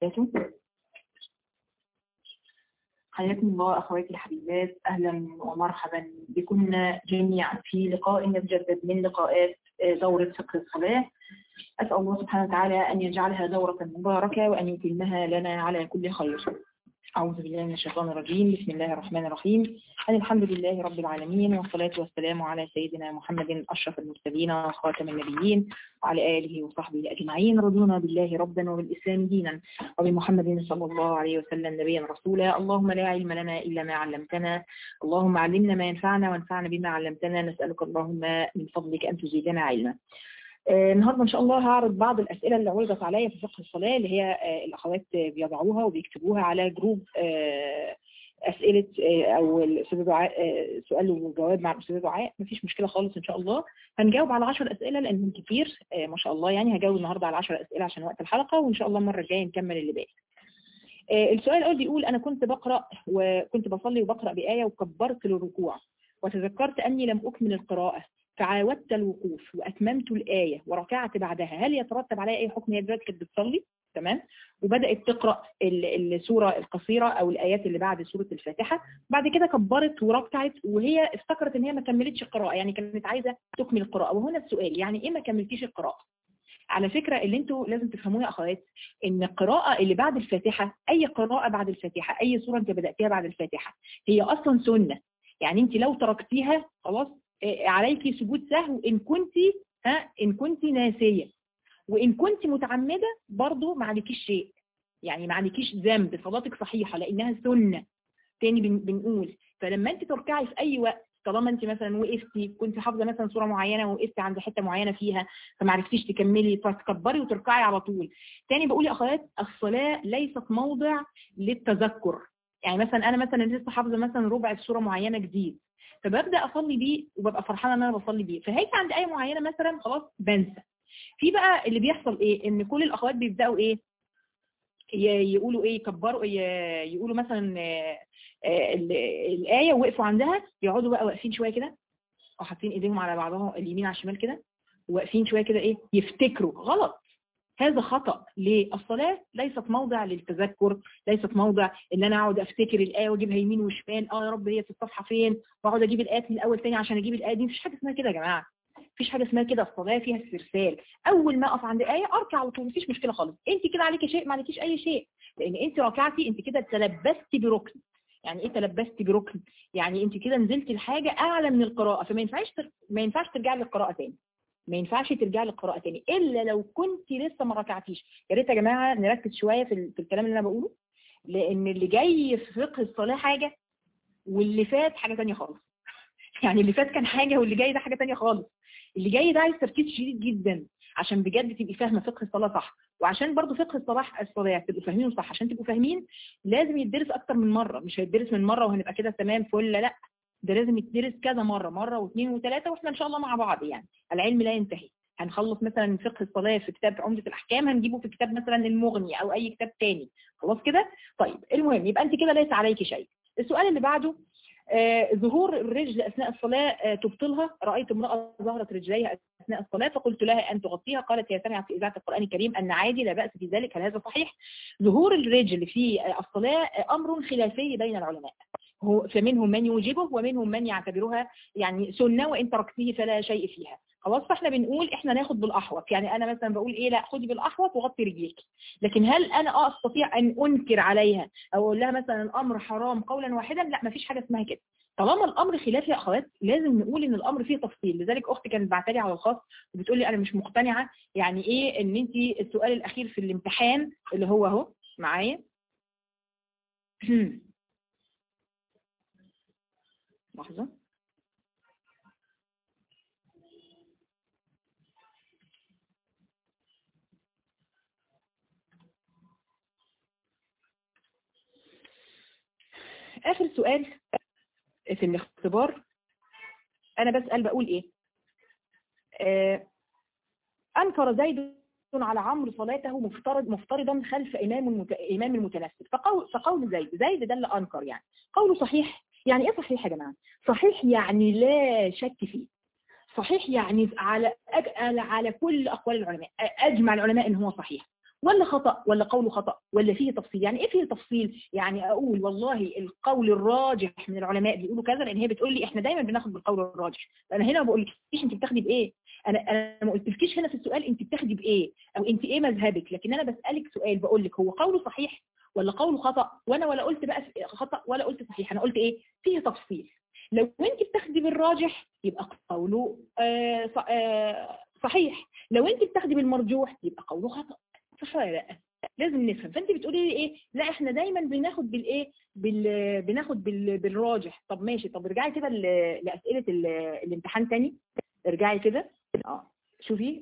وبركاته حياكم الله أخواتي الحبيبات أهلا ومرحبا بكم جميعا في لقاء يتجدد من لقاءات دورة فقه الصلاة أسأل الله سبحانه وتعالى أن يجعلها دورة مباركة وأن يتمها لنا على كل خير أعوذ بالله من الشيطان الرجيم بسم الله الرحمن الرحيم أن الحمد لله رب العالمين والصلاة والسلام على سيدنا محمد أشرف المرسلين وخاتم النبيين وعلى آله وصحبه أجمعين رضونا بالله ربا وبالإسلام دينا وبمحمد صلى الله عليه وسلم نبيا رسولا اللهم لا علم لنا إلا ما علمتنا اللهم علمنا ما ينفعنا وانفعنا بما علمتنا نسألك اللهم من فضلك أن تزيدنا علما آه النهارده ان شاء الله هعرض بعض الاسئله اللي عرضت عليا في فقه الصلاه اللي هي آه الاخوات بيضعوها وبيكتبوها على جروب آه اسئله او الاستاذ دعاء سؤال وجواب مع الاستاذ دعاء مفيش مشكله خالص ان شاء الله هنجاوب على 10 اسئله لانهم كتير ما شاء الله يعني هجاوب النهارده على 10 اسئله عشان وقت الحلقه وان شاء الله المره الجايه نكمل اللي باقي السؤال الاول بيقول انا كنت بقرا وكنت بصلي وبقرا بايه وكبرت للركوع وتذكرت اني لم اكمل القراءه فعاودت الوقوف وأتممت الآية وركعت بعدها هل يترتب عليها أي حكم هي دلوقتي كانت بتصلي تمام وبدأت تقرأ السورة القصيرة أو الآيات اللي بعد سورة الفاتحة بعد كده كبرت وركعت وهي افتكرت إن هي ما كملتش القراءة يعني كانت عايزة تكمل القراءة وهنا السؤال يعني إيه ما كملتيش القراءة على فكرة اللي انتوا لازم تفهموه يا أخوات إن القراءة اللي بعد الفاتحة أي قراءة بعد الفاتحة أي سورة أنت بدأتيها بعد الفاتحة هي أصلا سنة يعني انت لو تركتيها خلاص عليك سجود سهو إن كنت ها إن كنت ناسية وإن كنت متعمدة برضو ما عليكيش شيء يعني ما عليكيش ذنب صلاتك صحيحة لأنها سنة تاني بن بنقول فلما أنت تركعي في أي وقت طالما أنت مثلا وقفتي كنت حافظة مثلا سورة معينة ووقفتي عند حتة معينة فيها فما عرفتيش تكملي فتكبري وتركعي على طول تاني بقول يا أخوات الصلاة ليست موضع للتذكر يعني مثلا أنا مثلا لسه حافظة مثلا ربع سورة معينة جديد فببدا اصلي بيه وببقى فرحانه ان انا بصلي بيه فهيجي عند ايه معينه مثلا خلاص بنسى في بقى اللي بيحصل ايه ان كل الاخوات بيبداوا ايه يقولوا ايه يكبروا يقولوا مثلا الايه وقفوا عندها يقعدوا بقى واقفين شويه كده او حاطين ايديهم على بعضهم اليمين على الشمال كده واقفين شويه كده ايه يفتكروا غلط هذا خطأ ليه؟ الصلاة ليست موضع للتذكر ليست موضع ان انا اقعد افتكر الآية واجيبها يمين وشمال اه يا رب هي في الصفحة فين واقعد اجيب الآيات من الاول تاني عشان اجيب الآية دي مفيش حاجة اسمها كده يا جماعة مفيش حاجة اسمها كده الصلاة فيها استرسال اول ما اقف عند آية اركع على طول مفيش مشكلة خالص انت كده عليكي شيء ما عليكيش اي شيء لان انت ركعتي انت كده تلبستي بركن يعني ايه تلبستي بركن يعني انت كده نزلتي الحاجة اعلى من القراءة فما ينفعش ما ينفعش ترجعي للقراءة تاني ما ينفعش ترجعي للقراءة تاني إلا لو كنت لسه ما ركعتيش يا ريت يا جماعة نركز شوية في, في الكلام اللي أنا بقوله لأن اللي جاي في فقه الصلاة حاجة واللي فات حاجة تانية خالص يعني اللي فات كان حاجة واللي جاي ده حاجة تانية خالص اللي جاي ده عايز تركيز شديد جدا عشان بجد تبقي فاهمة فقه الصلاة صح وعشان برضو فقه الصلاة الصلاة تبقوا فاهمينه صح عشان تبقوا فاهمين لازم يتدرس أكتر من مرة مش هيتدرس من مرة وهنبقى كده تمام فل لا ده لازم يتدرس كذا مرة مرة واثنين وثلاثة واحنا ان شاء الله مع بعض يعني العلم لا ينتهي هنخلص مثلا فقه الصلاة في كتاب عمدة الأحكام هنجيبه في كتاب مثلا المغني أو أي كتاب تاني خلاص كده طيب المهم يبقى أنت كده ليس عليك شيء السؤال اللي بعده آه ظهور الرجل أثناء الصلاة آه تبطلها رأيت امرأة ظهرت رجليها أثناء الصلاة فقلت لها أن تغطيها قالت هي سمعت في إذاعة القرآن الكريم أن عادي لا بأس في ذلك هل هذا صحيح ظهور الرجل في الصلاة أمر خلافي بين العلماء فمنهم من يوجبه ومنهم من يعتبرها يعني سنة وإن تركته فلا شيء فيها خلاص فاحنا بنقول احنا ناخد بالاحوط يعني انا مثلا بقول ايه لا خدي بالاحوط وغطي رجليك لكن هل انا استطيع ان انكر عليها او اقول لها مثلا الامر حرام قولا واحدا لا ما فيش حاجه اسمها كده طالما الامر خلاف يا اخوات لازم نقول ان الامر فيه تفصيل لذلك اختي كانت بعتلي على الخاص وبتقول لي انا مش مقتنعه يعني ايه ان انت السؤال الاخير في الامتحان اللي هو اهو معايا لحظه آخر سؤال في الاختبار أنا بسأل بقول إيه آه أنكر زيد على عمرو صلاته مفترض مفترضا خلف إمام المت... إمام المتنفذ فقول, فقول زيد زيد ده اللي أنكر يعني قوله صحيح يعني إيه صحيح يا جماعة صحيح يعني لا شك فيه صحيح يعني على أج... على كل أقوال العلماء أجمع العلماء إن هو صحيح ولا خطأ ولا قوله خطأ ولا فيه تفصيل يعني ايه فيه تفصيل يعني اقول والله القول الراجح من العلماء بيقولوا كذا لان هي بتقول لي احنا دايما بناخد بالقول الراجح فانا هنا ما بقولكيش انت بتاخدي بايه انا انا ما قلتلكيش هنا في السؤال انت بتاخدي بايه او انت ايه مذهبك لكن انا بسالك سؤال بقول لك هو قوله صحيح ولا قوله خطأ وانا ولا قلت بقى خطأ ولا قلت صحيح انا قلت ايه فيه تفصيل لو انت بتاخدي بالراجح يبقى قوله آه آه صحيح لو انت بتاخدي بالمرجوح يبقى قوله خطأ صح ولا لا لازم نفهم فانت بتقولي لي ايه لا احنا دايما بناخد بالايه بال... بناخد بال... بالراجح طب ماشي طب ارجعي كده ل... لاسئله ال... الامتحان تاني ارجعي كده اه شوفي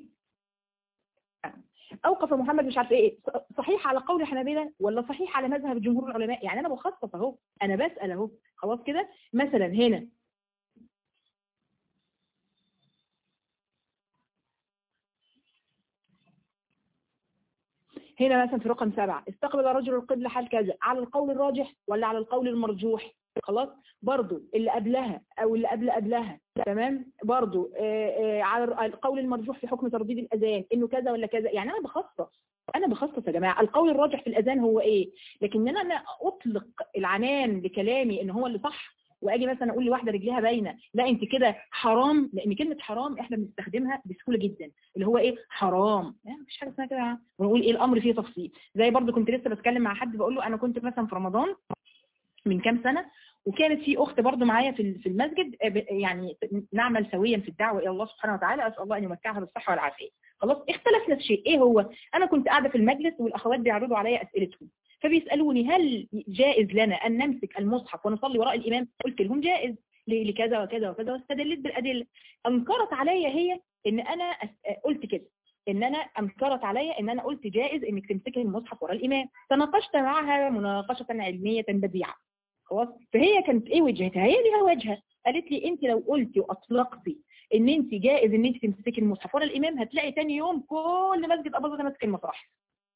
اوقف محمد مش عارفه ايه صحيح على قول الحنابلة ولا صحيح على مذهب جمهور العلماء يعني انا بخصص اهو انا بسال اهو خلاص كده مثلا هنا هنا مثلا في رقم سبعة استقبل رجل القبلة حال كذا على القول الراجح ولا على القول المرجوح خلاص برضو اللي قبلها او اللي قبل قبلها تمام برضو آآ آآ على القول المرجوح في حكم ترديد الاذان انه كذا ولا كذا يعني انا بخصص انا بخصص يا جماعه القول الراجح في الاذان هو ايه لكن انا انا اطلق العنان بكلامي ان هو اللي صح واجي مثلا اقول لواحده رجليها باينه لا انت كده حرام لان كلمه حرام احنا بنستخدمها بسهوله جدا اللي هو ايه حرام يعني مفيش حاجه اسمها كده ونقول ايه الامر فيه تفصيل زي برضو كنت لسه بتكلم مع حد بقول له انا كنت مثلا في رمضان من كام سنه وكانت في اخت برضو معايا في في المسجد يعني نعمل سويا في الدعوه الى الله سبحانه وتعالى اسال الله ان يمتعها بالصحه والعافيه خلاص اختلفنا في شيء ايه هو انا كنت قاعده في المجلس والاخوات بيعرضوا عليا اسئلتهم فبيسالوني هل جائز لنا ان نمسك المصحف ونصلي وراء الامام قلت لهم جائز لكذا وكذا وكذا واستدلت بالادله انكرت عليا هي ان انا قلت كده ان انا انكرت عليا ان انا قلت جائز انك تمسكي المصحف وراء الامام تناقشت معها مناقشه علميه بديعه خلاص فهي كانت ايه وجهتها هي ليها وجهه قالت لي انت لو قلتي واطلقتي ان انت جائز ان انت تمسكي المصحف ورا الامام هتلاقي تاني يوم كل مسجد ابو ظبي ماسك المصاحف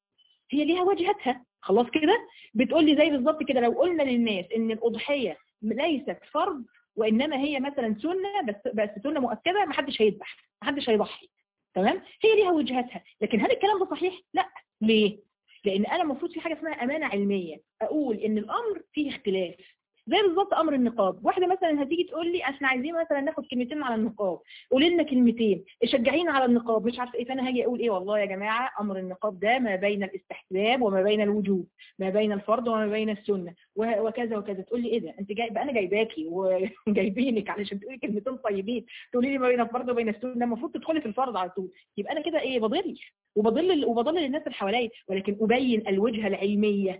هي ليها وجهتها خلاص كده بتقول لي زي بالظبط كده لو قلنا للناس ان الاضحيه ليست فرض وانما هي مثلا سنه بس بس سنه مؤكده ما حدش هيذبح ما حدش هيضحي تمام هي ليها وجهتها لكن هل الكلام ده صحيح لا ليه لان انا المفروض في حاجه اسمها امانه علميه اقول ان الامر فيه اختلاف زي بالظبط امر النقاب واحده مثلا هتيجي تقول لي احنا عايزين مثلا ناخد كلمتين على النقاب قولي لنا كلمتين شجعينا على النقاب مش عارفه ايه فانا هاجي اقول ايه والله يا جماعه امر النقاب ده ما بين الاستحباب وما بين الوجوب ما بين الفرض وما بين السنه وكذا وكذا تقول لي ايه ده انت جايبه انا جايباكي وجايبينك علشان تقولي كلمتين طيبين تقولي لي ما بين الفرض وبين السنه المفروض تدخلي في الفرض على طول يبقى انا كده ايه بضل وبضل وبضل الناس اللي حواليا ولكن ابين الوجهه العلميه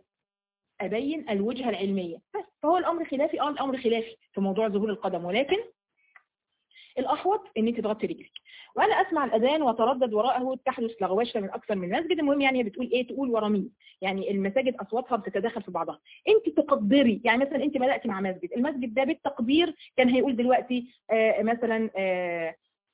أبين الوجهة العلمية بس فهو الأمر خلافي اه الأمر خلافي في موضوع ظهور القدم ولكن الأحوط إن أنت تغطي رجلك وأنا أسمع الأذان وتردد وراءه تحدث لغوشة من أكثر من مسجد المهم يعني بتقول إيه تقول ورا مين يعني المساجد أصواتها بتتداخل في بعضها أنت تقدري يعني مثلا أنت بدأتي مع مسجد المسجد ده بالتقدير كان هيقول دلوقتي آه مثلا آه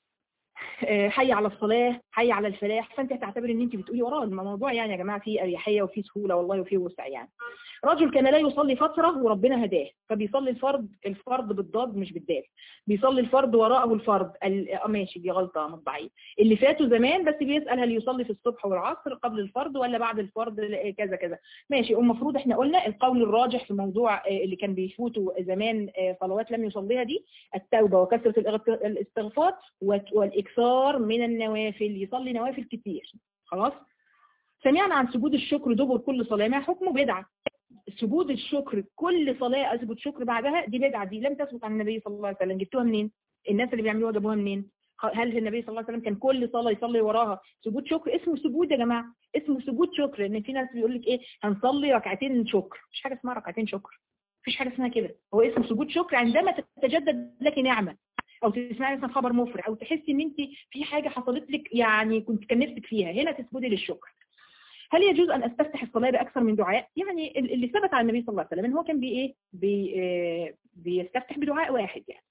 حي على الصلاة حي على الفلاح فانت هتعتبر ان انت بتقولي وراه الموضوع يعني يا جماعة فيه اريحية وفيه سهولة والله وفيه وسع يعني رجل كان لا يصلي فترة وربنا هداه فبيصلي الفرض الفرض بالضاد مش بالدال بيصلي الفرض وراءه الفرض اه ماشي دي غلطة مطبعية اللي فاتوا زمان بس بيسأل هل يصلي في الصبح والعصر قبل الفرض ولا بعد الفرض كذا كذا ماشي المفروض احنا قلنا القول الراجح في موضوع اللي كان بيفوتوا زمان صلوات لم يصليها دي التوبة وكثرة الاستغفار والإكثار من النوافل يصلي نوافل كتير خلاص سمعنا عن سجود الشكر دبر كل صلاة ما حكمه بدعة سجود الشكر كل صلاة أسجد شكر بعدها دي بدعة دي لم تثبت عن النبي صلى الله عليه وسلم جبتوها منين الناس اللي بيعملوها جابوها منين هل النبي صلى الله عليه وسلم كان كل صلاة يصلي وراها سجود شكر اسمه سجود يا جماعة اسمه سجود شكر لان في ناس بيقول لك ايه هنصلي ركعتين شكر مش حاجة اسمها ركعتين شكر مفيش حاجة اسمها كده هو اسمه سجود شكر عندما تتجدد لك نعمة او تسمعي مثلا خبر مفرح او تحسي ان انت في حاجة حصلت لك يعني كنت كان نفسك فيها هنا تسجدي للشكر هل يجوز ان استفتح الصلاة باكثر من دعاء يعني اللي ثبت عن النبي صلى الله عليه وسلم ان هو كان بي ايه بي آه بيستفتح بدعاء واحد يعني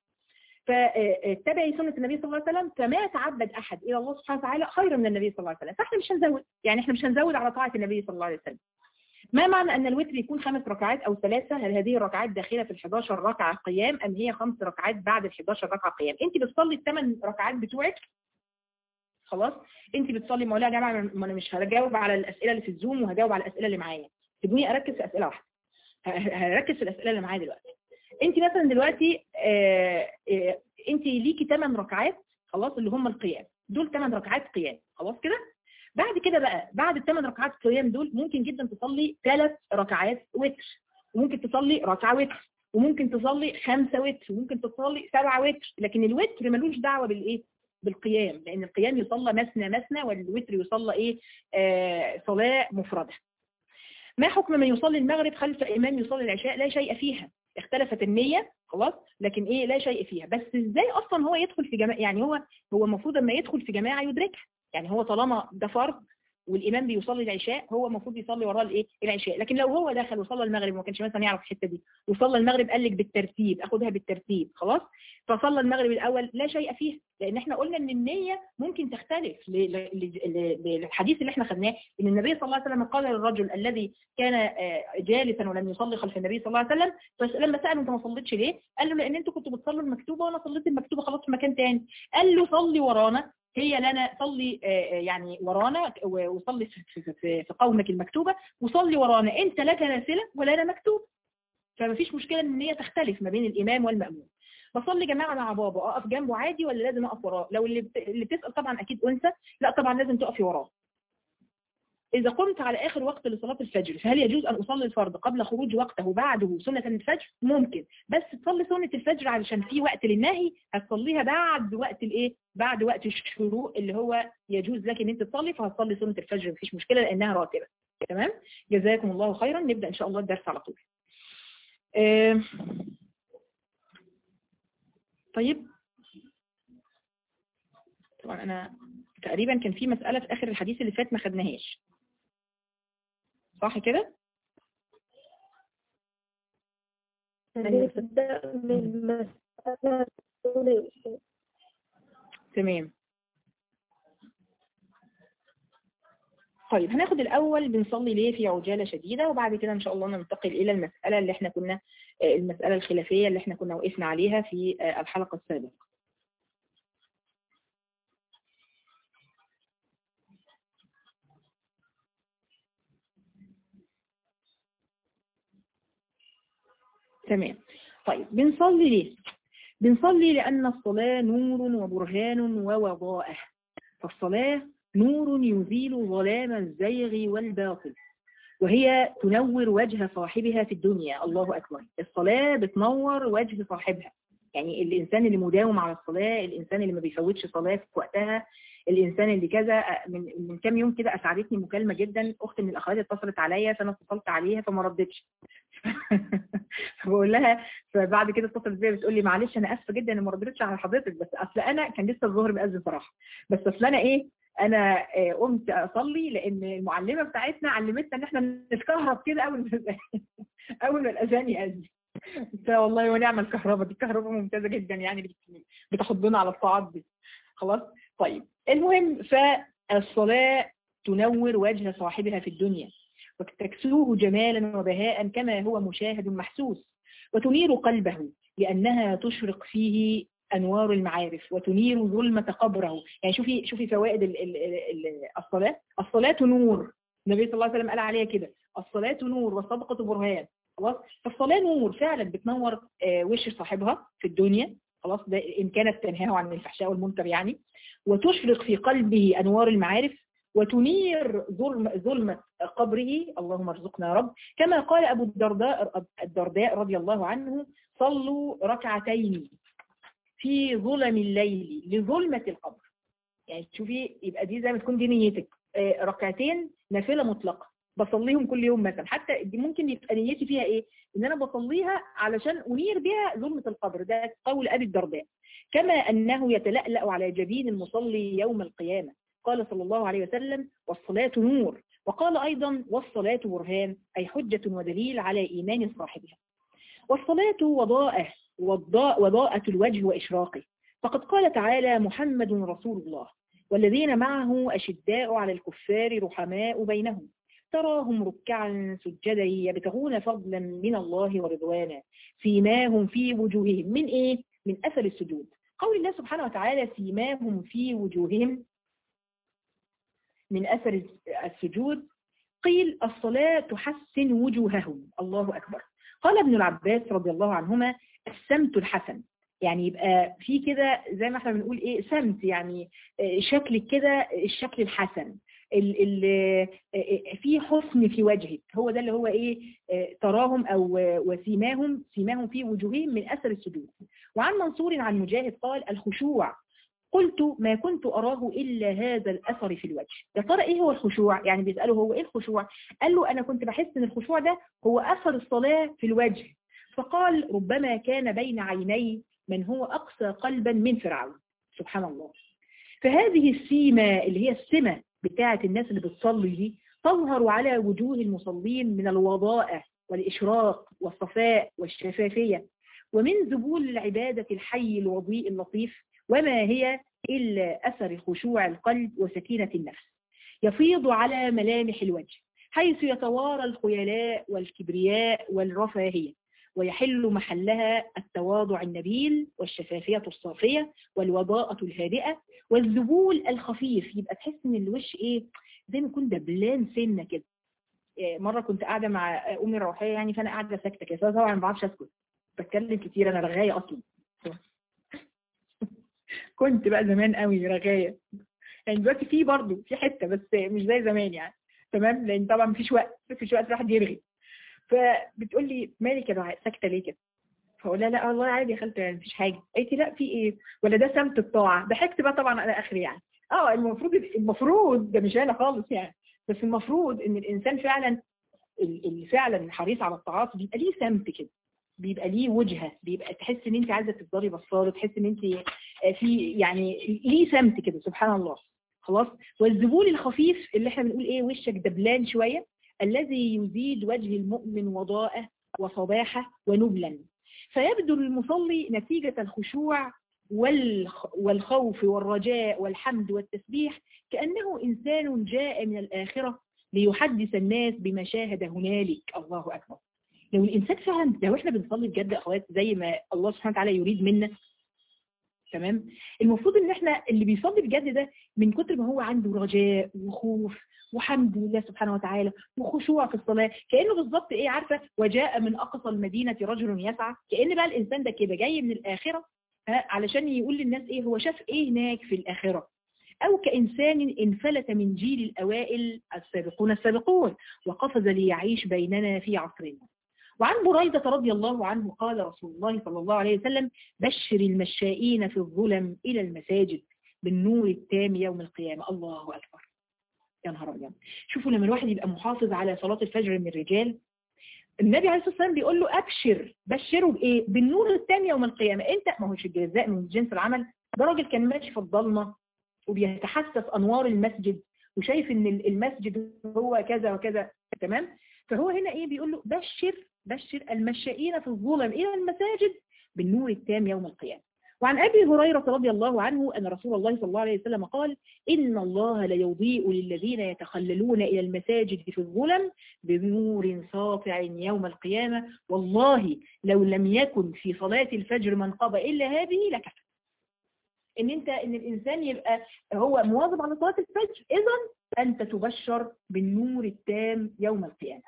فاتبعي سنة النبي صلى الله عليه وسلم فما تعبد احد الى الله سبحانه وتعالى خيرا من النبي صلى الله عليه وسلم فاحنا مش هنزود يعني احنا مش هنزود على طاعة النبي صلى الله عليه وسلم ما معنى أن الوتر يكون خمس ركعات أو ثلاثة هل هذه الركعات داخلة في ال 11 ركعة قيام أم هي خمس ركعات بعد ال 11 ركعة قيام أنت بتصلي الثمان ركعات بتوعك خلاص انت بتصلي ما يا جماعه ما انا مش هجاوب على الاسئله اللي في الزوم وهجاوب على الاسئله اللي معايا سيبوني اركز في اسئله واحده هركز في الاسئله اللي معايا دلوقتي انت مثلا دلوقتي آه آه انت ليكي 8 ركعات خلاص اللي هم القيام دول 8 ركعات قيام خلاص كده بعد كده بقى بعد الثمان ركعات قيام دول ممكن جدا تصلي ثلاث ركعات وتر وممكن تصلي ركعه وتر وممكن تصلي خمسة وتر وممكن تصلي سبعة وتر لكن الوتر ملوش دعوة بالايه بالقيام لان القيام يصلى مثنى مثنى والوتر يصلى ايه آه صلاة مفردة ما حكم من يصلي المغرب خلف امام يصلي العشاء لا شيء فيها اختلفت النية خلاص لكن ايه لا شيء فيها بس ازاي اصلا هو يدخل في جماعة يعني هو هو المفروض لما يدخل في جماعة يدركها يعني هو طالما ده فرض والامام بيصلي العشاء هو المفروض يصلي وراه الايه العشاء لكن لو هو دخل وصلى المغرب وما كانش مثلا يعرف الحته دي وصلى المغرب قال لك بالترتيب اخدها بالترتيب خلاص فصلى المغرب الاول لا شيء فيه لان احنا قلنا ان النيه ممكن تختلف للحديث اللي احنا خدناه ان النبي صلى الله عليه وسلم قال للرجل الذي كان جالسا ولم يصلي خلف النبي صلى الله عليه وسلم فلما ساله انت ما صليتش ليه قال له لان انتوا كنتوا بتصلوا المكتوبه وانا صليت المكتوبه خلاص في مكان تاني قال له صلي ورانا هي لنا صلي يعني ورانا وصلي في, في, في قومك المكتوبة وصلي ورانا انت لك نافلة ولنا مكتوب فما فيش مشكلة ان هي تختلف ما بين الامام والمأموم بصلي جماعة مع بابا اقف جنبه عادي ولا لازم اقف وراه لو اللي, اللي بتسأل طبعا اكيد انثى لا طبعا لازم تقفي وراه إذا قمت على آخر وقت لصلاة الفجر فهل يجوز أن أصلي الفرض قبل خروج وقته بعده سنة الفجر؟ ممكن بس تصلي سنة الفجر علشان في وقت للنهي هتصليها بعد وقت الإيه؟ بعد وقت الشروق اللي هو يجوز لك إن أنت تصلي فهتصلي سنة الفجر مفيش مشكلة لأنها راتبة تمام؟ جزاكم الله خيرا نبدأ إن شاء الله الدرس على طول. آه طيب طبعا أنا تقريبا كان في مسألة في آخر الحديث اللي فات ما خدناهاش صح كده؟ تمام طيب هناخد الأول بنصلي ليه في عجالة شديدة وبعد كده إن شاء الله ننتقل إلى المسألة اللي احنا كنا المسألة الخلافية اللي احنا كنا وقفنا عليها في الحلقة السابقة تمام طيب بنصلي ليه بنصلي لأن الصلاة نور وبرهان ووضائح فالصلاة نور يزيل ظلام الزيغ والباطل وهي تنور وجه صاحبها في الدنيا الله أكبر الصلاة بتنور وجه صاحبها يعني الإنسان اللي مداوم على الصلاة الإنسان اللي ما بيفوتش صلاة في وقتها الإنسان اللي كذا من من كام يوم كده أسعدتني مكالمة جدا أخت من الأخوات اتصلت عليا فأنا اتصلت عليها فما ردتش فبقول لها فبعد كده اتصلت بيا بتقول لي معلش أنا آسفة جدا إني ما ردتش على حضرتك بس أصل أنا كان لسه الظهر بأذن صراحة بس أصل أنا إيه أنا قمت أصلي لأن المعلمة بتاعتنا علمتنا إن إحنا نتكهرب كده أول ما أول ما الأذان يأذن والله ونعم الكهرباء دي الكهرباء ممتازة جدا يعني بتحضنا على الطاعات دي خلاص طيب المهم فالصلاة تنور وجه صاحبها في الدنيا وتكسوه جمالا وبهاء كما هو مشاهد محسوس وتنير قلبه لأنها تشرق فيه أنوار المعارف وتنير ظلمة قبره يعني شوفي شوفي فوائد ال ال ال الصلاة الصلاة نور النبي صلى الله عليه وسلم قال عليها كده الصلاة نور والصدقة برهان خلاص فالصلاة نور فعلا بتنور وش صاحبها في الدنيا خلاص ده إن كانت تنهاه عن الفحشاء والمنكر يعني وتشرق في قلبه أنوار المعارف وتنير ظلم ظلمة قبره اللهم ارزقنا يا رب كما قال أبو الدرداء الدرداء رضي الله عنه صلوا ركعتين في ظلم الليل لظلمة القبر يعني تشوفي يبقى دي زي ما تكون دي نيتك ركعتين نافلة مطلقة بصليهم كل يوم مثلا حتى دي ممكن يبقى نيتي فيها ايه ان انا بصليها علشان انير بها ظلمة القبر ده قول ابي الدرداء كما انه يتلألأ على جبين المصلي يوم القيامة قال صلى الله عليه وسلم والصلاة نور وقال ايضا والصلاة برهان اي حجة ودليل على ايمان صاحبها والصلاة وضاءة وضاءة الوجه واشراقه فقد قال تعالى محمد رسول الله والذين معه أشداء على الكفار رحماء بينهم تراهم ركعا سجدا يبتغون فضلا من الله ورضوانا سيماهم في وجوههم من ايه من اثر السجود قول الله سبحانه وتعالى سيماهم في وجوههم من أثر السجود قيل الصلاة تحسن وجوههم الله أكبر قال ابن العباس رضي الله عنهما السمت الحسن يعني يبقى في كده زي ما احنا بنقول ايه سمت يعني شكل كده الشكل الحسن ال ال في حسن في وجهك هو ده اللي هو ايه تراهم او وسيماهم سيماهم في وجوههم من اثر السجود وعن منصور عن مجاهد قال الخشوع قلت ما كنت أراه إلا هذا الأثر في الوجه يا ترى إيه هو الخشوع يعني بيسأله هو إيه الخشوع قال له أنا كنت بحس إن الخشوع ده هو أثر الصلاة في الوجه فقال ربما كان بين عيني من هو أقسى قلبا من فرعون سبحان الله فهذه السيمة اللي هي السمة بتاعة الناس اللي بتصلي دي تظهر على وجوه المصلين من الوضاءة والإشراق والصفاء والشفافية ومن ذبول العبادة الحي الوضيء اللطيف وما هي إلا أثر خشوع القلب وسكينة النفس يفيض على ملامح الوجه حيث يتوارى الخيلاء والكبرياء والرفاهية ويحل محلها التواضع النبيل والشفافية الصافية والوضاءة الهادئة والذبول الخفيف يبقى تحس ان الوش ايه زي ما يكون دبلان سنة كده مرة كنت قاعدة مع أمي الروحية يعني فأنا قاعدة ساكتة كده طبعا ما بعرفش أسكت بتكلم كتير أنا رغاية أصلا كنت بقى زمان قوي رغاية يعني دلوقتي في برضه في حتة بس مش زي زمان يعني تمام لأن طبعا مفيش وقت مفيش وقت الواحد يرغي فبتقول لي مالك يا دعاء ساكتة ليه كده فاقول لها لا والله عادي يا خالتي يعني مفيش حاجة قالت لي لا في ايه ولا ده سمت الطاعة ضحكت بقى طبعا انا اخري يعني اه المفروض المفروض ده مش انا خالص يعني بس المفروض ان الانسان فعلا اللي فعلا حريص على الطاعات بيبقى ليه سمت كده بيبقى ليه وجهه بيبقى تحس ان انت عايزه تفضلي بصاله تحس ان انت في يعني ليه سمت كده سبحان الله خلاص والذبول الخفيف اللي احنا بنقول ايه وشك دبلان شويه الذي يزيد وجه المؤمن وضاءه وصباحه ونبلا فيبدو للمصلي نتيجة الخشوع والخوف والرجاء والحمد والتسبيح كأنه إنسان جاء من الآخرة ليحدث الناس بما شاهد هنالك الله أكبر لو الإنسان فعلا لو احنا بنصلي بجد أخوات زي ما الله سبحانه وتعالى يريد منا تمام المفروض ان احنا اللي بيصلي بجد ده من كتر ما هو عنده رجاء وخوف وحمد لله سبحانه وتعالى وخشوع في الصلاة كأنه بالظبط ايه عارفة وجاء من أقصى المدينة رجل يسعى كأن بقى الإنسان ده كده جاي من الآخرة علشان يقول للناس ايه هو شاف ايه هناك في الآخرة أو كإنسان انفلت من جيل الأوائل السابقون السابقون وقفز ليعيش بيننا في عصرنا وعن بريدة رضي الله عنه قال رسول الله صلى الله عليه وسلم بشر المشائين في الظلم إلى المساجد بالنور التام يوم القيامة الله أكبر يا نهار ابيض شوفوا لما الواحد يبقى محافظ على صلاة الفجر من الرجال النبي عليه الصلاة والسلام بيقول له أبشر بشره بإيه بالنور التام يوم القيامة أنت ما هوش الجزاء من جنس العمل ده راجل كان ماشي في الضلمة وبيتحسس أنوار المسجد وشايف ان المسجد هو كذا وكذا تمام فهو هنا ايه بيقول له بشر بشر المشائين في الظلم الى المساجد بالنور التام يوم القيامة وعن أبي هريرة رضي الله عنه أن رسول الله صلى الله عليه وسلم قال إن الله ليضيء للذين يتخللون إلى المساجد في الظلم بنور ساطع يوم القيامة والله لو لم يكن في صلاة الفجر منقبة إلا هذه لكفت ان انت ان الانسان يبقى هو مواظب على صلاة الفجر اذا انت تبشر بالنور التام يوم القيامة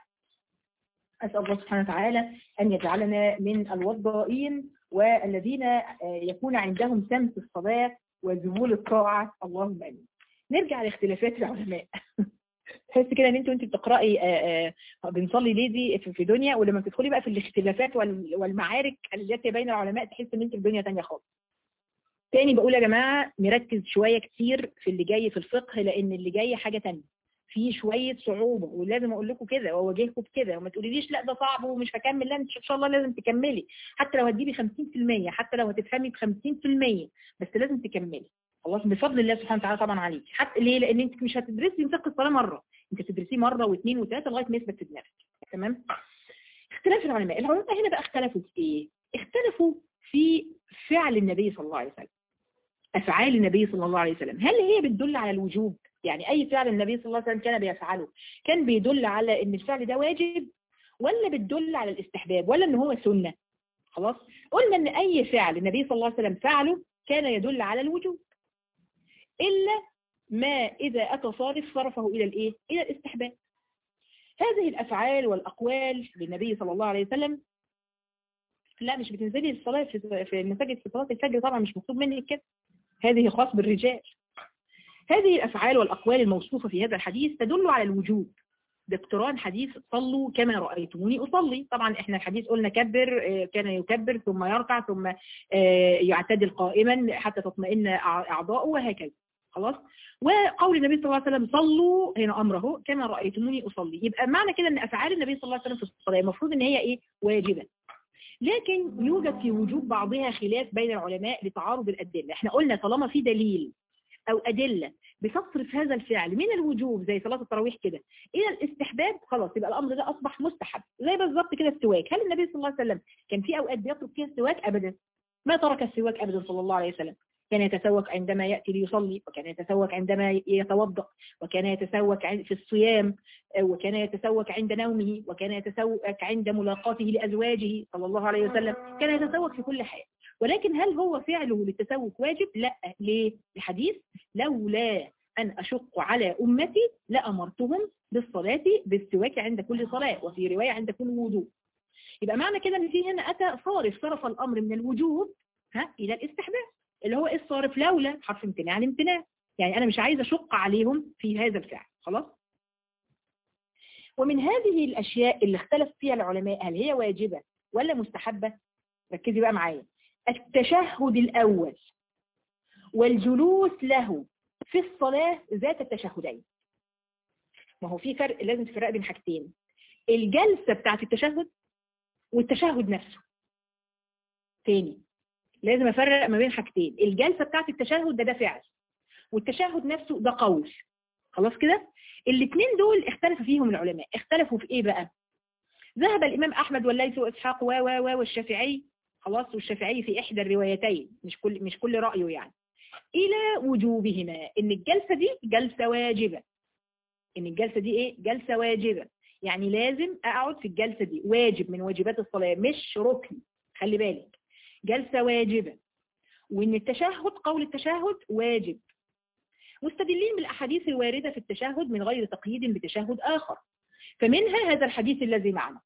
أسأل الله سبحانه وتعالى أن يجعلنا من الوضائين والذين يكون عندهم سمت الصلاة وذبول الطاعة اللهم امين. نرجع لاختلافات العلماء تحس كده ان انت وانت بتقراي بنصلي ليه دي في دنيا ولما بتدخلي بقى في الاختلافات والمعارك التي بين العلماء تحس ان انت في دنيا ثانيه خالص تاني بقول يا جماعه نركز شويه كتير في اللي جاي في الفقه لان اللي جاي حاجه ثانيه في شوية صعوبة ولازم اقول لكم كده واواجهكم بكده وما تقوليليش لا ده صعب ومش هكمل لا ان شاء الله لازم تكملي حتى لو هتجيبي 50% حتى لو هتفهمي ب 50% بس لازم تكملي خلاص بفضل الله سبحانه وتعالى طبعا عليك حتى ليه لان انت مش هتدرسي فقه الصلاه مره انت بتدرسيه مره واثنين وثلاثه لغايه ما يثبت في دماغك تمام اختلاف العلماء العلماء هنا بقى اختلفوا في ايه اختلفوا في فعل النبي صلى الله عليه وسلم افعال النبي صلى الله عليه وسلم هل هي بتدل على الوجوب يعني أي فعل النبي صلى الله عليه وسلم كان بيفعله كان بيدل على ان الفعل ده واجب ولا بتدل على الاستحباب ولا ان هو سنة خلاص قلنا ان أي فعل النبي صلى الله عليه وسلم فعله كان يدل على الوجوب إلا ما إذا أتى صارف صرفه إلى الإيه؟ إلى الاستحباب هذه الأفعال والأقوال للنبي صلى الله عليه وسلم لا مش بتنزلي الصلاة في في المساجد في صلاة الفجر طبعا مش مطلوب منك كده هذه خاص بالرجال هذه الأفعال والأقوال الموصوفة في هذا الحديث تدل على الوجوب باقتران حديث صلوا كما رأيتموني أصلي طبعا احنا الحديث قلنا كبر كان يكبر ثم يركع ثم يعتدل قائما حتى تطمئن أعضاؤه وهكذا خلاص وقول النبي صلى الله عليه وسلم صلوا هنا أمره كما رأيتموني أصلي يبقى معنى كده أن أفعال النبي صلى الله عليه وسلم في الصلاة المفروض أن هي إيه واجبة لكن يوجد في وجوب بعضها خلاف بين العلماء لتعارض الأدلة احنا قلنا طالما في دليل أو أدلة بتصرف هذا الفعل من الوجوب زي صلاة التراويح كده إلى الاستحباب خلاص يبقى الأمر ده أصبح مستحب زي بالظبط كده السواك هل النبي صلى الله عليه وسلم كان في أوقات بيترك فيها السواك أبدا ما ترك السواك أبدا صلى الله عليه وسلم كان يتسوك عندما يأتي ليصلي وكان يتسوك عندما يتوضأ وكان يتسوك في الصيام وكان يتسوك عند نومه وكان يتسوك عند ملاقاته لأزواجه صلى الله عليه وسلم كان يتسوك في كل حال ولكن هل هو فعله للتسوك واجب؟ لا ليه؟ الحديث لولا أن أشق على أمتي لأمرتهم بالصلاة بالسواك عند كل صلاة وفي رواية عند كل وضوء يبقى معنى كده ان في هنا أتى صارف صرف الأمر من الوجوب ها إلى الاستحباب اللي هو الصارف لولا حرف امتناع الامتناع يعني أنا مش عايزة أشق عليهم في هذا الفعل خلاص ومن هذه الأشياء اللي اختلف فيها العلماء هل هي واجبة ولا مستحبة ركزي بقى معايا التشهد الأول والجلوس له في الصلاة ذات التشهدين ما هو في فرق لازم تفرق بين حاجتين الجلسة بتاعت التشهد والتشهد نفسه تاني لازم افرق ما بين حاجتين الجلسة بتاعت التشهد ده ده فعل والتشهد نفسه ده قول خلاص كده الاثنين دول اختلف فيهم العلماء اختلفوا في ايه بقى ذهب الامام احمد والليث واسحاق و و والشافعي خلاص والشافعي في احدى الروايتين مش كل مش كل رايه يعني الى وجوبهما ان الجلسه دي جلسه واجبه ان الجلسه دي ايه جلسه واجبه يعني لازم اقعد في الجلسه دي واجب من واجبات الصلاه مش ركن خلي بالك جلسه واجبه وان التشهد قول التشهد واجب مستدلين بالاحاديث الوارده في التشهد من غير تقييد بتشهد اخر فمنها هذا الحديث الذي معنا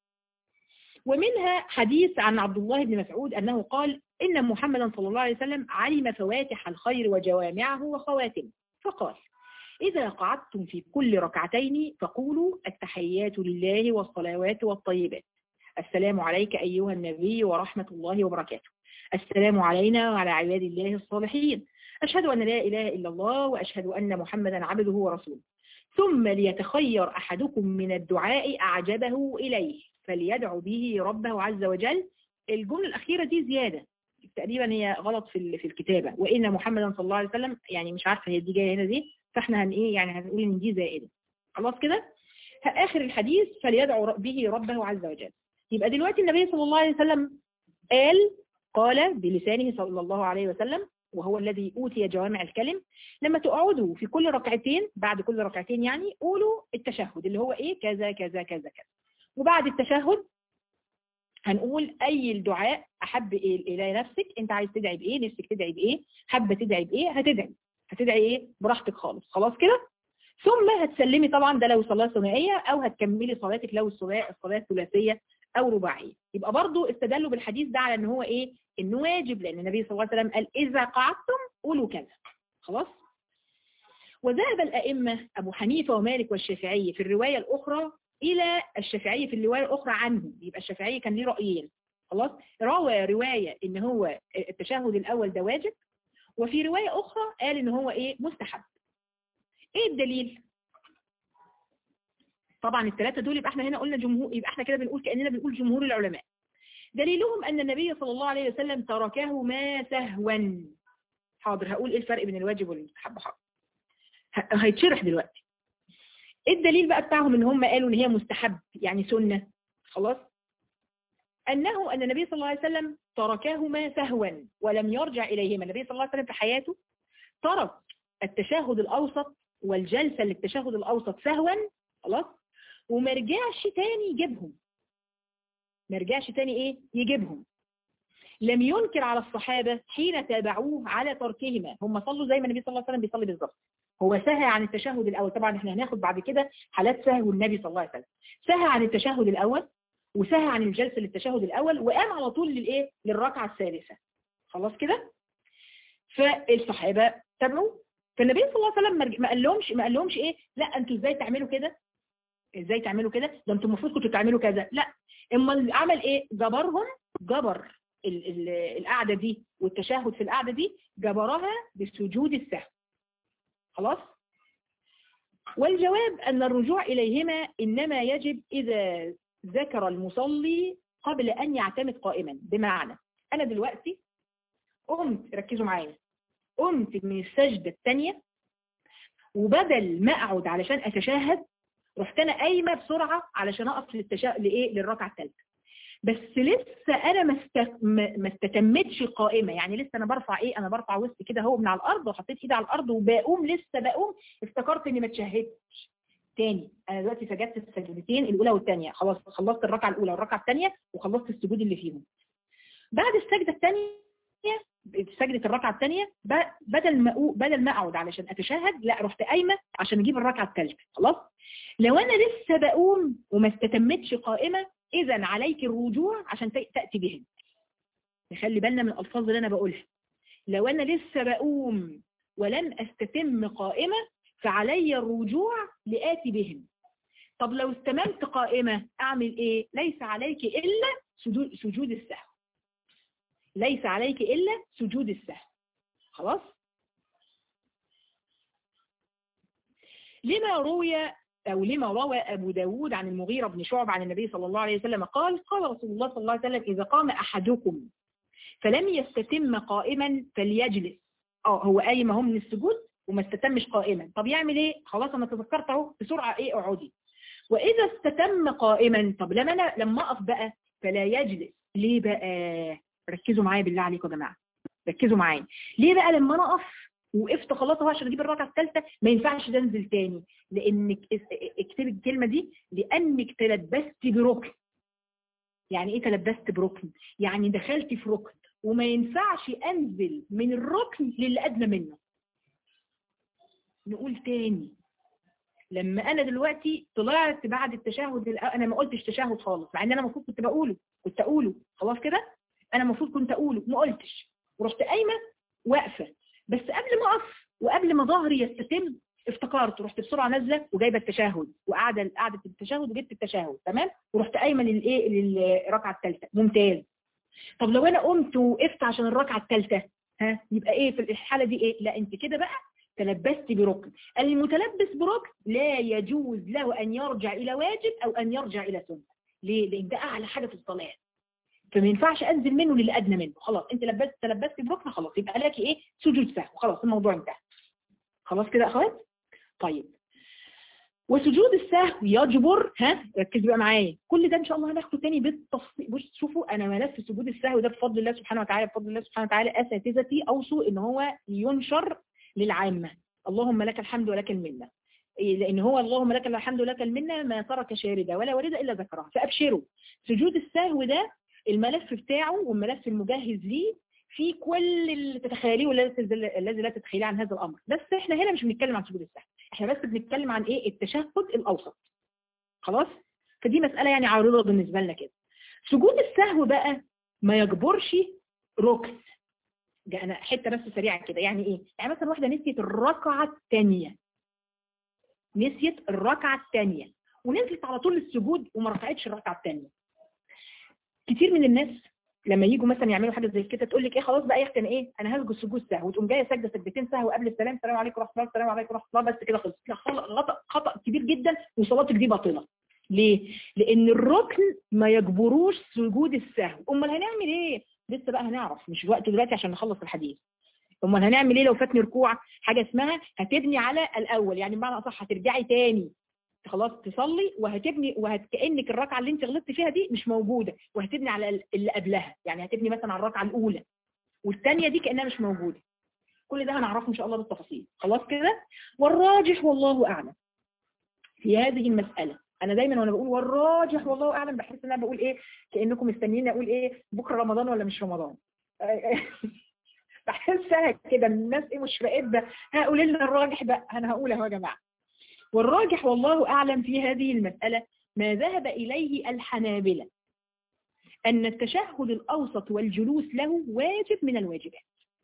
ومنها حديث عن عبد الله بن مسعود أنه قال إن محمدا صلى الله عليه وسلم علم فواتح الخير وجوامعه وخواتمه فقال إذا قعدتم في كل ركعتين فقولوا التحيات لله والصلوات والطيبات السلام عليك أيها النبي ورحمة الله وبركاته السلام علينا وعلى عباد الله الصالحين أشهد أن لا إله إلا الله وأشهد أن محمدا عبده ورسوله ثم ليتخير أحدكم من الدعاء أعجبه إليه فليدعو به ربه عز وجل الجملة الأخيرة دي زيادة تقريبا هي غلط في في الكتابة وإن محمدا صلى الله عليه وسلم يعني مش عارفة هي دي جاية هنا دي فاحنا هن إيه يعني هنقول إن دي زائدة خلاص كده آخر الحديث فليدعو به ربه عز وجل يبقى دلوقتي النبي صلى الله عليه وسلم قال قال بلسانه صلى الله عليه وسلم وهو الذي أوتي جوامع الكلم لما تقعدوا في كل ركعتين بعد كل ركعتين يعني قولوا التشهد اللي هو إيه كذا كذا كذا كذا وبعد التشهد هنقول أي الدعاء أحب إيه إلى نفسك أنت عايز تدعي بإيه نفسك تدعي بإيه حابة تدعي بإيه هتدعي هتدعي إيه براحتك خالص خلاص كده ثم هتسلمي طبعا ده لو صلاة ثنائية أو هتكملي صلاتك لو الصلاة الصلاة الثلاثية أو رباعية يبقى برضو استدلوا بالحديث ده على ان هو إيه إنه واجب لأن النبي صلى الله عليه وسلم قال إذا قعدتم قولوا كذا خلاص وذهب الأئمة أبو حنيفة ومالك والشافعي في الرواية الأخرى إلى الشافعي في الرواية الأخرى عنه يبقى الشافعي كان ليه رأيين خلاص روى رواية إن هو التشهد الأول ده واجب وفي رواية أخرى قال إن هو إيه مستحب إيه الدليل طبعا الثلاثة دول يبقى احنا هنا قلنا جمهور يبقى احنا كده بنقول كأننا بنقول جمهور العلماء دليلهم أن النبي صلى الله عليه وسلم تركه ما سهوا حاضر هقول إيه الفرق بين الواجب والمستحب حاضر هيتشرح دلوقتي ايه الدليل بقى بتاعهم ان هم قالوا ان هي مستحب يعني سنة خلاص انه ان النبي صلى الله عليه وسلم تركهما سهوا ولم يرجع اليهما النبي صلى الله عليه وسلم في حياته ترك التشهد الاوسط والجلسة للتشهد الاوسط سهوا خلاص وما رجعش تاني يجيبهم ما رجعش تاني ايه يجيبهم لم ينكر على الصحابة حين تابعوه على تركهما هم صلوا زي ما النبي صلى الله عليه وسلم بيصلي بالظبط هو سهى عن التشهد الاول طبعا احنا هناخد بعد كده حالات سهو النبي صلى الله عليه وسلم سهى عن التشهد الاول وسهى عن الجلسه للتشهد الاول وقام على طول للايه للركعه الثالثه خلاص كده فالصحابه تابعوا فالنبي صلى الله عليه وسلم ما قالهمش ما قالهمش ايه لا انتوا ازاي تعملوا كده ازاي تعملوا كده ده انتوا المفروض كنتوا تعملوا كذا لا اما عمل ايه جبرهم جبر ال ال القعده دي والتشهد في القعده دي جبرها بسجود السهو خلاص والجواب ان الرجوع اليهما انما يجب اذا ذكر المصلي قبل ان يعتمد قائما بمعنى انا دلوقتي قمت ركزوا معايا قمت من السجدة الثانية وبدل ما اقعد علشان اتشهد رحت انا قايمه بسرعه علشان اقف للتشا... لايه للركعه الثالثه بس لسه انا ما است... ما استتمتش قائمه يعني لسه انا برفع ايه انا برفع وسطي كده اهو من على الارض وحطيت ايدي على الارض وبقوم لسه بقوم افتكرت اني ما اتشهدتش تاني انا دلوقتي سجدت السجدتين الاولى والثانيه خلاص خلصت الركعه الاولى والركعه الثانيه وخلصت السجود اللي فيهم بعد السجده الثانيه سجدة الركعة الثانية بدل ما بدل ما اقعد علشان اتشهد لا رحت قايمة عشان اجيب الركعة الثالثة خلاص لو انا لسه بقوم وما استتمتش قائمة اذا عليك الرجوع عشان تأتي بهم نخلي بالنا من الالفاظ اللي انا بقولها لو انا لسه بقوم ولم استتم قائمة فعلي الرجوع لآتي بهم طب لو استممت قائمة اعمل ايه ليس عليك الا سجود, سجود السهو ليس عليك إلا سجود السهو خلاص لما روي أو لما روى أبو داود عن المغيرة بن شعب عن النبي صلى الله عليه وسلم قال قال رسول الله صلى الله عليه وسلم إذا قام أحدكم فلم يستتم قائما فليجلس اه هو قايم اهو من السجود وما استتمش قائما طب يعمل ايه خلاص انا تذكرت اهو بسرعه ايه اقعدي واذا استتم قائما طب لما انا لما اقف بقى فلا يجلس ليه بقى ركزوا معايا بالله عليكم يا جماعه ركزوا معايا ليه بقى لما انا اقف وقفت خلاص اهو عشان اجيب الركعه الثالثه ما ينفعش تنزل تاني لانك اكتبي الكلمه دي لانك تلبست بركن يعني ايه تلبست بركن يعني دخلت في ركن وما ينفعش انزل من الركن للي ادنى منه نقول تاني لما انا دلوقتي طلعت بعد التشهد انا ما قلتش تشهد خالص مع ان انا المفروض كنت بقوله كنت اقوله خلاص كده انا المفروض كنت اقوله ما قلتش ورحت قايمه واقفه بس قبل ما اقف وقبل ما ظهري يستتم افتكرت رحت بسرعه نازله وجايبه التشهد وقاعده قاعده التشهد وجبت التشهد تمام ورحت قايمه للايه للركعه الثالثه ممتاز طب لو انا قمت وقفت عشان الركعه الثالثه ها يبقى ايه في الحاله دي ايه لا انت كده بقى تلبست بركن المتلبس بركن لا يجوز له ان يرجع الى واجب او ان يرجع الى سنه ليه لان ده اعلى حاجه في الصلاه فما ينفعش انزل منه للي ادنى منه خلاص انت لبست تلبست بركن خلاص يبقى لك ايه سجود سهو خلاص الموضوع انتهى خلاص كده يا اخوات طيب وسجود السهو يجبر ها ركزوا بقى معايا كل ده ان شاء الله هناخده تاني بالتفصيل بص شوفوا انا ملف سجود السهو ده بفضل الله سبحانه وتعالى بفضل الله سبحانه وتعالى اساتذتي اوصوا ان هو ينشر للعامه اللهم لك الحمد ولك المنه لان هو اللهم لك الحمد ولك المنه ما ترك شارده ولا ورده الا ذكرها فابشروا سجود السهو ده الملف بتاعه والملف المجهز ليه في كل اللي تتخيليه والذي لا تتخيليه عن هذا الامر بس احنا هنا مش بنتكلم عن سجود السهو احنا بس بنتكلم عن ايه التشهد الاوسط خلاص فدي مسألة يعني عارضة بالنسبة لنا كده سجود السهو بقى ما يجبرش ركن انا حته بس سريعه كده يعني ايه يعني مثلا واحده نسيت الركعه الثانيه نسيت الركعه الثانيه ونزلت على طول السجود وما ركعتش الركعه الثانيه كتير من الناس لما يجوا مثلا يعملوا حاجه زي كده تقول لك ايه خلاص بقى يا اختي انا ايه انا هسجد سجود سهو وتقوم جايه ساجده سجدتين سهو قبل السلام السلام عليكم ورحمه الله السلام عليكم ورحمه الله بس كده خلص خطا خطا كبير جدا وصلاتك دي باطله ليه لان الركن ما يجبروش سجود السهو امال هنعمل ايه لسه بقى هنعرف مش الوقت دلوقتي عشان نخلص الحديث امال هنعمل ايه لو فاتني ركوع حاجه اسمها هتبني على الاول يعني بمعنى اصح هترجعي تاني خلاص تصلي وهتبني وهت كانك الركعه اللي انت غلطت فيها دي مش موجوده وهتبني على اللي قبلها يعني هتبني مثلا على الركعه الاولى والثانيه دي كانها مش موجوده كل ده هنعرفه ان شاء الله بالتفاصيل خلاص كده والراجح والله اعلم في هذه المساله انا دايما وانا بقول والراجح والله اعلم بحس ان انا بقول ايه كانكم مستنيين اقول ايه بكره رمضان ولا مش رمضان بحسها كده الناس ايه مش راقبه هقول لنا الراجح بقى انا هقول اهو يا جماعه والراجح والله اعلم في هذه المساله ما ذهب اليه الحنابلة ان التشهد الاوسط والجلوس له واجب من الواجبات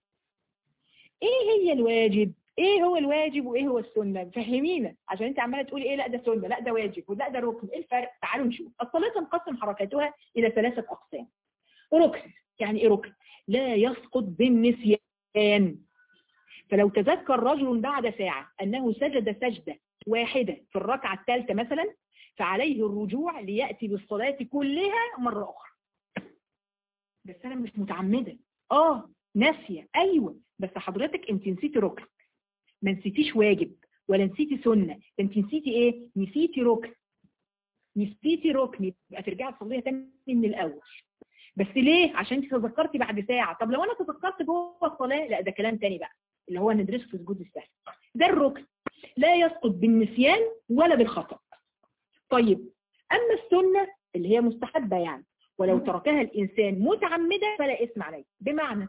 ايه هي الواجب ايه هو الواجب وايه هو السنه فهمينا عشان انت عماله تقولي ايه لا ده سنه لا ده واجب ولا ده ركن ايه الفرق تعالوا نشوف الصلاه تنقسم حركاتها الى ثلاثه اقسام ركن يعني ايه ركن لا يسقط بالنسيان فلو تذكر رجل بعد ساعة أنه سجد سجدة واحدة في الركعة الثالثة مثلا فعليه الرجوع ليأتي بالصلاة كلها مرة أخرى بس أنا مش متعمدة آه ناسية أيوة بس حضرتك أنت نسيتي ركن ما نسيتيش واجب ولا نسيتي سنة أنت نسيتي إيه؟ نسيتي ركن نسيتي ركن يبقى ترجعي تصليها تاني من الأول بس ليه عشان انت تذكرتي بعد ساعة طب لو انا تذكرت جوه الصلاة لا ده كلام تاني بقى اللي هو ندرسه في سجود السهل ده الركن لا يسقط بالنسيان ولا بالخطأ طيب اما السنة اللي هي مستحبة يعني ولو تركها الانسان متعمدا فلا اسم عليه بمعنى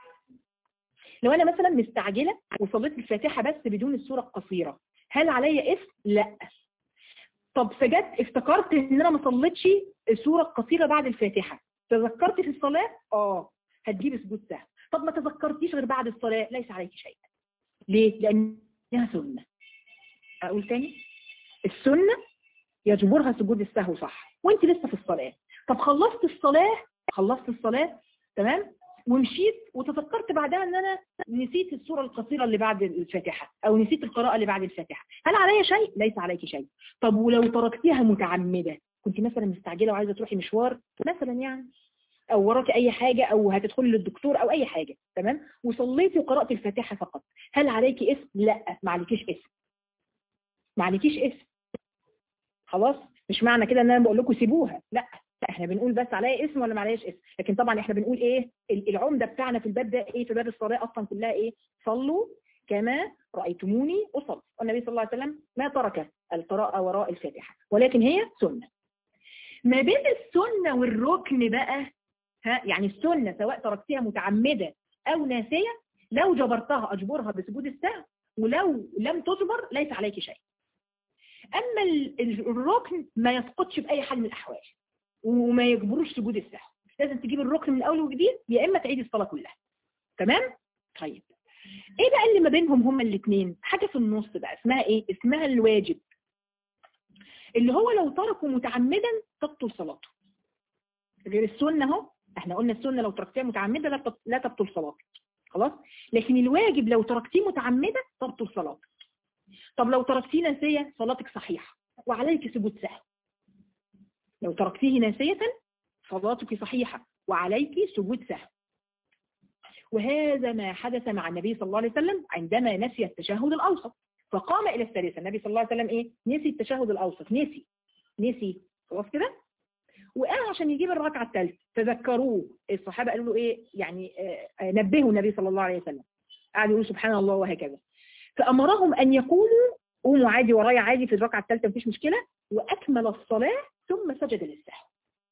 لو انا مثلا مستعجلة وصليت الفاتحة بس بدون السورة القصيرة هل عليا اسم لا طب سجدت افتكرت ان انا ما صليتش السورة القصيرة بعد الفاتحة تذكرت في الصلاة اه هتجيب سجود سهل طب ما تذكرتيش غير بعد الصلاة ليس عليك شيء ليه لانها سنة اقول تاني السنة يجبرها سجود السهو صح وانت لسه في الصلاة طب خلصت الصلاة خلصت الصلاة تمام ومشيت وتذكرت بعدها ان انا نسيت السورة القصيرة اللي بعد الفاتحة او نسيت القراءة اللي بعد الفاتحة هل عليا شيء ليس عليك شيء طب ولو تركتيها متعمدة كنت مثلا مستعجلة وعايزة تروحي مشوار مثلا يعني او وراكي اي حاجة او هتدخلي للدكتور او اي حاجة تمام وصليتي وقرأت الفاتحة فقط هل عليكي اسم لا ما عليكيش اسم ما عليكيش اسم خلاص مش معنى كده ان انا بقول لكم سيبوها لا احنا بنقول بس عليا اسم ولا ما علياش اسم لكن طبعا احنا بنقول ايه العمده بتاعنا في الباب ده ايه في باب الصلاه اصلا كلها ايه صلوا كما رايتموني اصلي والنبي صلى الله عليه وسلم ما ترك القراءه وراء الفاتحه ولكن هي سنه ما بين السنه والركن بقى ها يعني السنه سواء تركتيها متعمده او ناسيه لو جبرتها اجبرها بسجود السهو ولو لم تجبر ليس عليك شيء اما الركن ما يسقطش باي حال من الاحوال وما يجبروش سجود السهو لازم تجيب الركن من اول وجديد يا اما تعيد الصلاه كلها تمام طيب ايه بقى اللي ما بينهم هما الاثنين حاجه في النص بقى اسمها ايه اسمها الواجب اللي هو لو تركه متعمدا تبطل صلاته غير السنه اهو احنا قلنا السنه لو تركتيها متعمده لا لا تبطل صلاتك خلاص لكن الواجب لو تركتيه متعمده تبطل صلاتك طب لو تركتيه ناسيه صلاتك صحيحه وعليك سجود سهو لو تركتيه ناسية صلاتك صحيحة وعليك سجود سهو وهذا ما حدث مع النبي صلى الله عليه وسلم عندما نسي التشهد الأوسط فقام إلى الثالثة النبي صلى الله عليه وسلم إيه نسي التشهد الأوسط نسي نسي خلاص كده وقام عشان يجيب الركعة الثالثة تذكروه الصحابة قالوا له إيه يعني آه نبهوا النبي صلى الله عليه وسلم قعدوا يقولوا سبحان الله وهكذا فأمرهم أن يقولوا قوموا عادي ورايا عادي في الركعة الثالثة مفيش مشكلة وأكمل الصلاة ثم سجد للسهو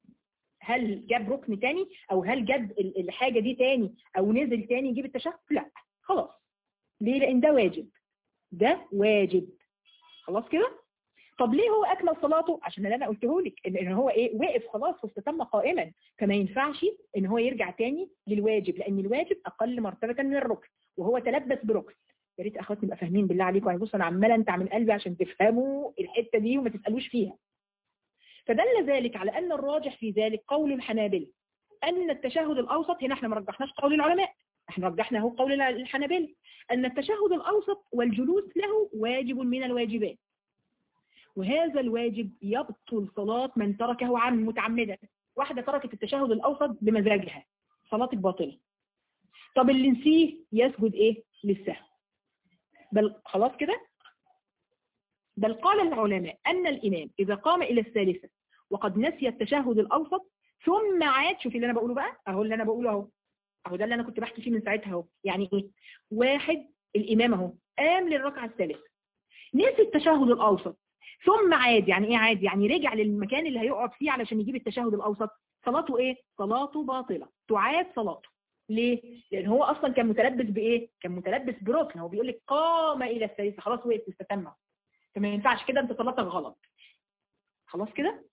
هل جاب ركن تاني او هل جاب الحاجة دي تاني او نزل تاني يجيب التشهد لا خلاص ليه لان ده واجب ده واجب خلاص كده طب ليه هو اكمل صلاته عشان اللي انا قلته لك ان هو ايه واقف خلاص واستتم قائما فما ينفعش ان هو يرجع تاني للواجب لان الواجب اقل مرتبة من الركن وهو تلبس بركن يا ريت اخواتي نبقى فاهمين بالله عليكم يعني بصوا انا عماله انت من قلبي عشان تفهموا الحته دي وما تسالوش فيها فدل ذلك على أن الراجح في ذلك قول الحنابلة أن التشهد الأوسط هنا احنا ما رجحناش قول العلماء احنا رجحنا هو قول الحنابلة أن التشهد الأوسط والجلوس له واجب من الواجبات وهذا الواجب يبطل صلاة من تركه عن متعمدا واحدة تركت التشهد الأوسط بمزاجها صلاتك باطلة طب اللي نسيه يسجد ايه للسهو بل خلاص كده بل قال العلماء أن الإمام إذا قام إلى الثالثة وقد نسي التشهد الأوسط ثم عاد شوفي اللي أنا بقوله بقى أهو اللي أنا بقوله أهو أهو ده اللي أنا كنت بحكي فيه من ساعتها أهو يعني إيه واحد الإمام أهو قام للركعة الثالثة نسي التشهد الأوسط ثم عاد يعني إيه عاد يعني رجع للمكان اللي هيقعد فيه علشان يجيب التشهد الأوسط صلاته إيه صلاته باطلة تعاد صلاته ليه؟ لان هو اصلا كان متلبس بايه؟ كان متلبس بركن هو بيقول لك قام الى الثالثه خلاص وقف استتم فما ينفعش كده انت صلاتك غلط خلاص كده؟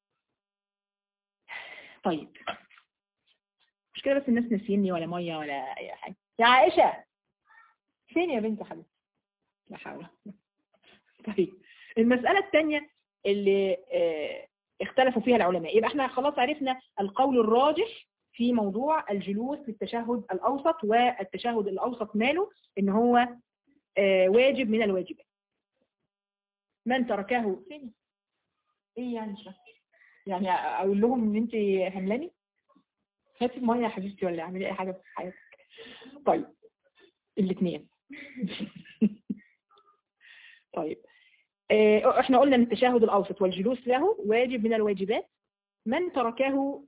طيب مش كده بس الناس نسيني ولا ميه ولا اي حاجه يا عائشه فين يا بنت حبيبتي لا حول طيب المساله الثانيه اللي اه اختلفوا فيها العلماء يبقى احنا خلاص عرفنا القول الراجح في موضوع الجلوس في التشهد الأوسط والتشهد الأوسط ماله ان هو اه واجب من الواجبات من تركه فين ايه يعني مش يعني اقول لهم ان انت هملاني هاتي ميه يا حبيبتي ولا اعملي اي حاجه في حياتك طيب الاثنين طيب اه احنا قلنا ان التشهد الاوسط والجلوس له واجب من الواجبات من تركه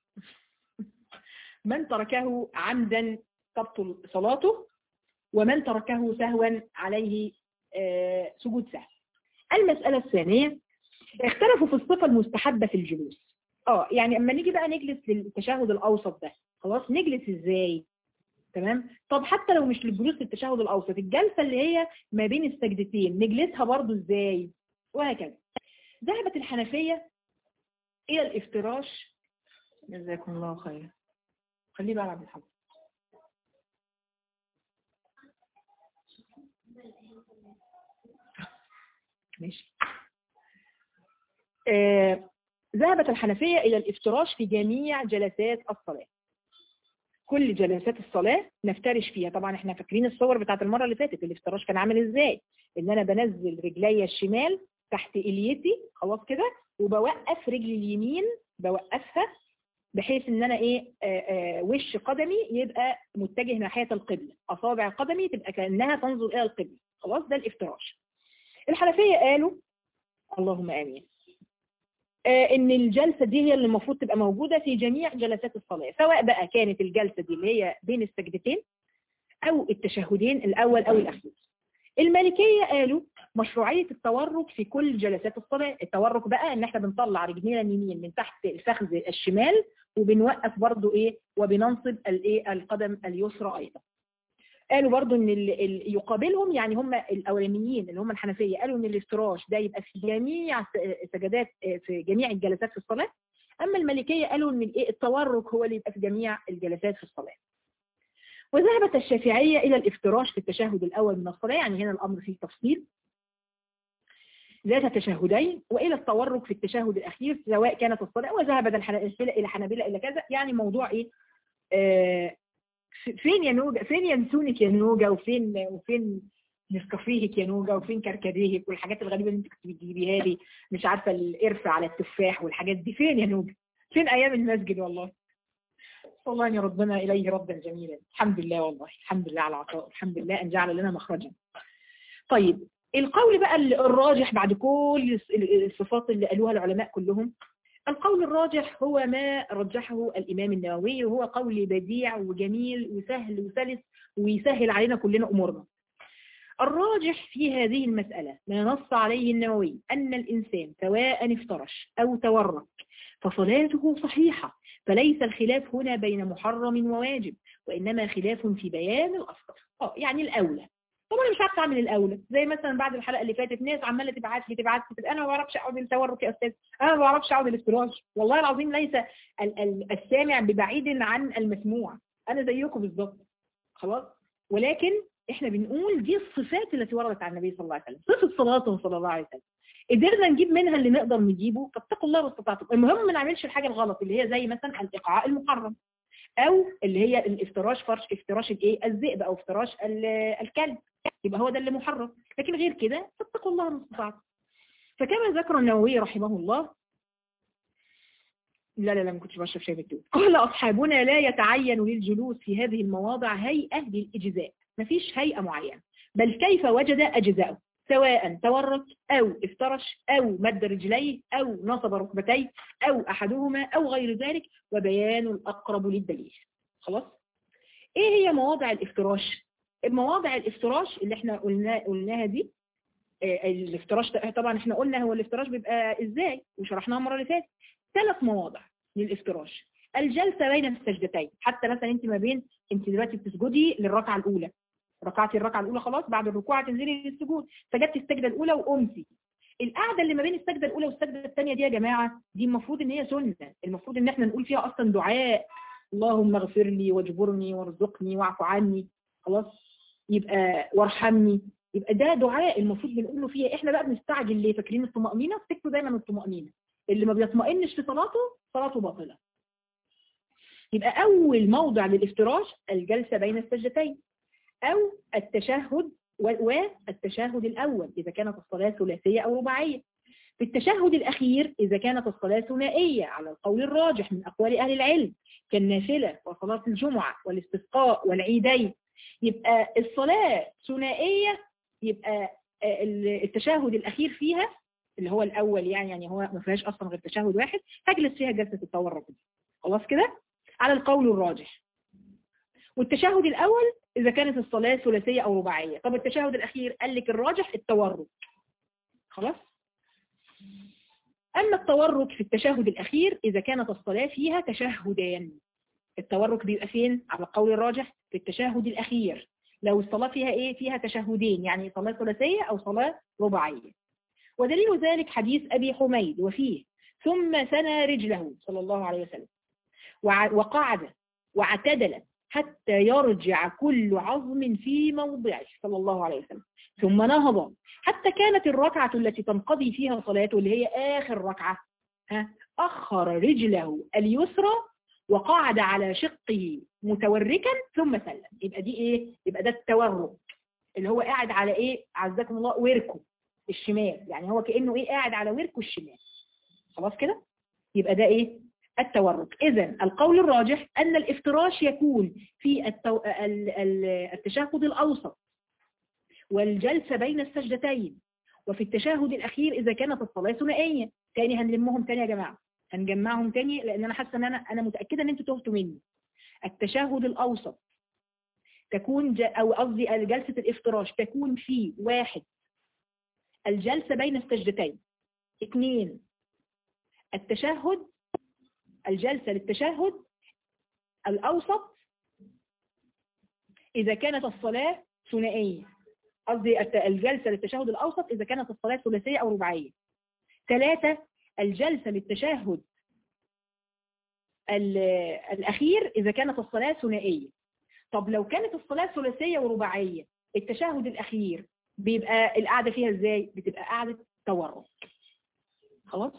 من تركه عمدا تبطل صلاته ومن تركه سهوا عليه اه سجود سهو المسألة الثانية اختلفوا في الصفة المستحبة في الجلوس اه يعني اما نيجي بقى نجلس للتشهد الاوسط ده خلاص نجلس ازاي تمام طب حتى لو مش للجلوس للتشهد الاوسط الجلسة اللي هي ما بين السجدتين نجلسها برضو ازاي وهكذا ذهبت الحنفية الى الافتراش جزاكم الله خيرا خليه بقى عبد الحمد ماشي آه ذهبت الحنفية إلى الافتراش في جميع جلسات الصلاة كل جلسات الصلاة نفترش فيها طبعا احنا فاكرين الصور بتاعت المرة اللي فاتت الافتراش كان عامل ازاي ان انا بنزل رجلي الشمال تحت اليتي خلاص كده وبوقف رجلي اليمين بوقفها بحيث ان انا ايه آآ آآ وش قدمي يبقى متجه ناحية القبلة اصابع قدمي تبقى كأنها تنظر الى القبلة خلاص ده الافتراش الحنفية قالوا اللهم امين ان الجلسة دي هي اللي المفروض تبقى موجودة في جميع جلسات الصلاة سواء بقى كانت الجلسة دي اللي هي بين السجدتين او التشهدين الاول او الاخير المالكية قالوا مشروعية التورك في كل جلسات الصلاة التورك بقى ان احنا بنطلع رجلينا اليمين من تحت الفخذ الشمال وبنوقف برضو ايه وبننصب الايه القدم اليسرى ايضا قالوا برضو ان ال ال يقابلهم يعني هم الاولانيين اللي هم الحنفية قالوا ان الافتراش ده يبقى في جميع سجدات في جميع الجلسات في الصلاة اما المالكية قالوا ان الايه التورك هو اللي يبقى في جميع الجلسات في الصلاة وذهبت الشافعية إلى الافتراش في التشهد الأول من الصلاة يعني هنا الأمر فيه تفصيل ذات تشهدين وإلى التورك في التشهد الأخير سواء كانت الصلاة وذهبت الحنابلة إلى حنابلة إلى كذا يعني موضوع إيه آه فين يا نوجة فين ينسونك يا نوجة وفين وفين نسكافيهك يا نوجة وفين كركديهك والحاجات الغريبة اللي انت كنت بتجيبيها لي مش عارفة القرفة على التفاح والحاجات دي فين يا نوجة فين أيام المسجد والله والله يا ربنا إليه ردا جميلا الحمد لله والله الحمد لله على العطاء الحمد لله أن جعل لنا مخرجا طيب القول بقى الراجح بعد كل الصفات اللي قالوها العلماء كلهم القول الراجح هو ما رجحه الإمام النووي وهو قول بديع وجميل وسهل وسلس ويسهل علينا كلنا أمورنا الراجح في هذه المسألة ما نص عليه النووي أن الإنسان سواء افترش أو تورك فصلاته صحيحة فليس الخلاف هنا بين محرم وواجب وإنما خلاف في بيان الأفضل اه يعني الأولى طبعا انا مش عارفه اعمل الاولى زي مثلا بعد الحلقه اللي فاتت ناس عماله تبعت لي تبعت لي انا ما بعرفش اقعد التورك يا استاذ انا ما بعرفش اقعد الافتراش والله العظيم ليس ال ال السامع ببعيد عن المسموع انا زيكم بالظبط خلاص ولكن احنا بنقول دي الصفات التي وردت عن النبي صلى الله عليه وسلم صفه صلاته صلى الله عليه وسلم قدرنا نجيب منها اللي نقدر نجيبه فاتقوا الله واستطعتم المهم ما نعملش الحاجه الغلط اللي هي زي مثلا الايقاع المحرم او اللي هي الافتراش فرش افتراش الايه الذئب او افتراش الكلب يبقى هو ده اللي محرم لكن غير كده فاتقوا الله ما استطعتم فكما ذكر النووي رحمه الله لا لا لا ما كنتش بشرب شاي بالدود قال اصحابنا لا يتعين للجلوس في هذه المواضع هيئه للاجزاء مفيش هيئه معينه بل كيف وجد اجزاءه سواء تورك أو افترش أو مد رجليه أو نصب ركبتيه أو أحدهما أو غير ذلك وبيان الأقرب للدليل خلاص إيه هي مواضع الافتراش مواضع الافتراش اللي احنا قلنا قلناها دي الافتراش طبعا احنا قلنا هو الافتراش بيبقى ازاي وشرحناها المره اللي فاتت ثلاث مواضع للافتراش الجلسة بين السجدتين حتى مثلا انت ما بين انت دلوقتي بتسجدي للركعة الأولى ركعتي الركعة الأولى خلاص بعد الركوع هتنزلي للسجود سجدتي السجدة الأولى وقمتي القعدة اللي ما بين السجدة الأولى والسجدة الثانية دي يا جماعة دي المفروض ان هي سنة المفروض ان احنا نقول فيها أصلا دعاء اللهم اغفر لي واجبرني وارزقني واعف عني خلاص يبقى وارحمني يبقى ده دعاء المفروض بنقوله فيها احنا بقى بنستعجل ليه فاكرين الطمأنينة افتكروا دايما الطمأنينة اللي ما بيطمئنش في صلاته صلاته باطلة يبقى أول موضع للافتراش الجلسة بين السجدتين أو التشهد والتشهد الأول إذا كانت الصلاة ثلاثية أو رباعية في التشهد الأخير إذا كانت الصلاة ثنائية على القول الراجح من أقوال أهل العلم كالنافلة وصلاة الجمعة والاستسقاء والعيدين يبقى الصلاة ثنائية يبقى التشهد الأخير فيها اللي هو الأول يعني يعني هو ما فيهاش أصلا غير تشهد واحد هجلس فيها جلسة التورق خلاص كده على القول الراجح والتشهد الأول إذا كانت الصلاة ثلاثية أو رباعية طب التشهد الأخير قال لك الراجح التورك خلاص أما التورك في التشهد الأخير إذا كانت الصلاة فيها تشهدان التورك بيبقى فين على القول الراجح في التشهد الأخير لو الصلاة فيها إيه فيها تشهدين يعني صلاة ثلاثية أو صلاة رباعية ودليل ذلك حديث أبي حميد وفيه ثم ثنى رجله صلى الله عليه وسلم وقعد واعتدل حتى يرجع كل عظم في موضعه صلى الله عليه وسلم ثم نهض حتى كانت الركعة التي تنقضي فيها صلاته اللي هي آخر ركعة ها أخر رجله اليسرى وقعد على شقه متوركا ثم سلم يبقى دي ايه يبقى ده التورك اللي هو قاعد على ايه عزكم الله وركه الشمال يعني هو كأنه ايه قاعد على وركه الشمال خلاص كده يبقى ده ايه التورك اذا القول الراجح ان الافتراش يكون في التو... ال... ال... التشهد الاوسط والجلسة بين السجدتين وفي التشهد الاخير اذا كانت الصلاة ثنائية تاني هنلمهم تاني يا جماعة هنجمعهم تاني لان انا حاسه ان انا انا متاكده ان انتوا تهتوا مني التشهد الاوسط تكون ج... او قصدي جلسه الافتراش تكون في واحد الجلسه بين السجدتين اثنين التشهد الجلسه للتشهد الاوسط اذا كانت الصلاه ثنائيه قصدي الجلسه للتشهد الاوسط اذا كانت الصلاه ثلاثيه او رباعيه ثلاثه الجلسة للتشهد الأخير إذا كانت الصلاة ثنائية طب لو كانت الصلاة ثلاثية ورباعية التشهد الأخير بيبقى القعدة فيها إزاي؟ بتبقى قعدة تورك خلاص؟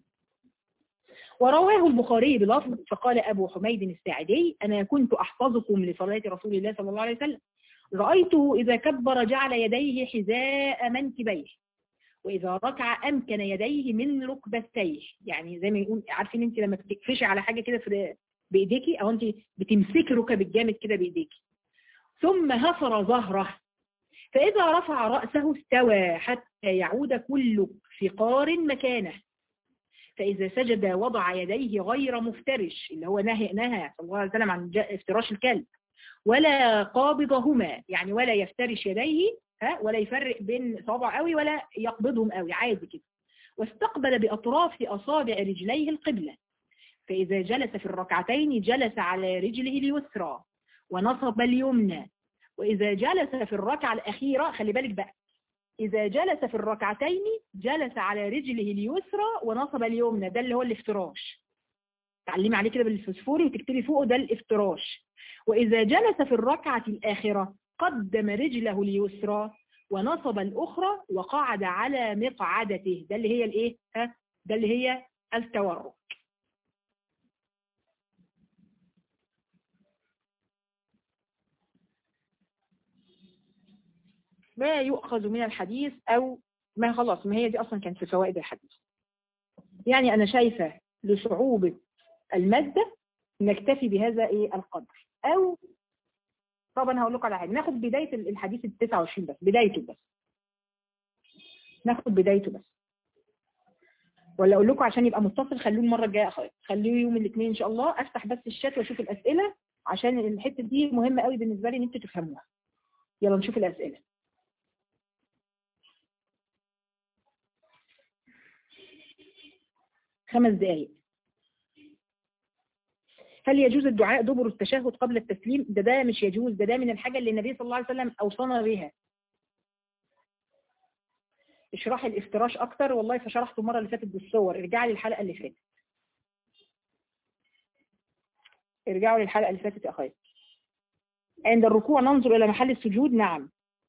ورواه البخاري بلفظ فقال أبو حميد الساعدي أنا كنت أحفظكم لصلاة رسول الله صلى الله عليه وسلم رأيته إذا كبر جعل يديه حذاء منكبيه وإذا ركع أمكن يديه من ركبتيه يعني زي ما يقول عارفين انت لما بتكفشي على حاجة كده في بإيديكي أو انت بتمسكي ركبك جامد كده بإيديكي ثم هفر ظهره فإذا رفع رأسه استوى حتى يعود كل فقار مكانه فإذا سجد وضع يديه غير مفترش اللي هو نهى نهى صلى الله عليه وسلم عن افتراش الكلب ولا قابضهما يعني ولا يفترش يديه ها ولا يفرق بين صوابع قوي ولا يقبضهم قوي عادي كده واستقبل بأطراف أصابع رجليه القبلة فإذا جلس في الركعتين جلس على رجله اليسرى ونصب اليمنى وإذا جلس في الركعة الأخيرة خلي بالك بقى إذا جلس في الركعتين جلس على رجله اليسرى ونصب اليمنى ده اللي هو الافتراش تعلمي عليه كده بالفسفوري وتكتبي فوقه ده الافتراش وإذا جلس في الركعة الآخرة قدم رجله اليسرى ونصب الأخرى وقعد على مقعدته ده اللي هي الايه ها ده اللي هي التورك ما يؤخذ من الحديث أو ما خلاص ما هي دي أصلا كانت في فوائد الحديث يعني أنا شايفة لصعوبة المادة نكتفي بهذا إيه القدر أو طبعا هقول لكم على حاجة ناخد بداية الحديث ال 29 بس بدايته بس ناخد بدايته بس ولا اقول لكم عشان يبقى متصل خلوه المره الجايه اخويا خلوه يوم الاثنين ان شاء الله افتح بس الشات واشوف الاسئله عشان الحته دي مهمه قوي بالنسبه لي ان انتوا تفهموها يلا نشوف الاسئله خمس دقايق هل يجوز الدعاء دبر التشهد قبل التسليم ده ده مش يجوز ده ده من الحاجة اللي النبي صلى الله عليه وسلم أوصانا بها اشرح الافتراش اكتر والله فشرحته المره اللي فاتت بالصور ارجعي للحلقه اللي فاتت ارجعوا للحلقه اللي فاتت يا اخويا عند الركوع ننظر الى محل السجود نعم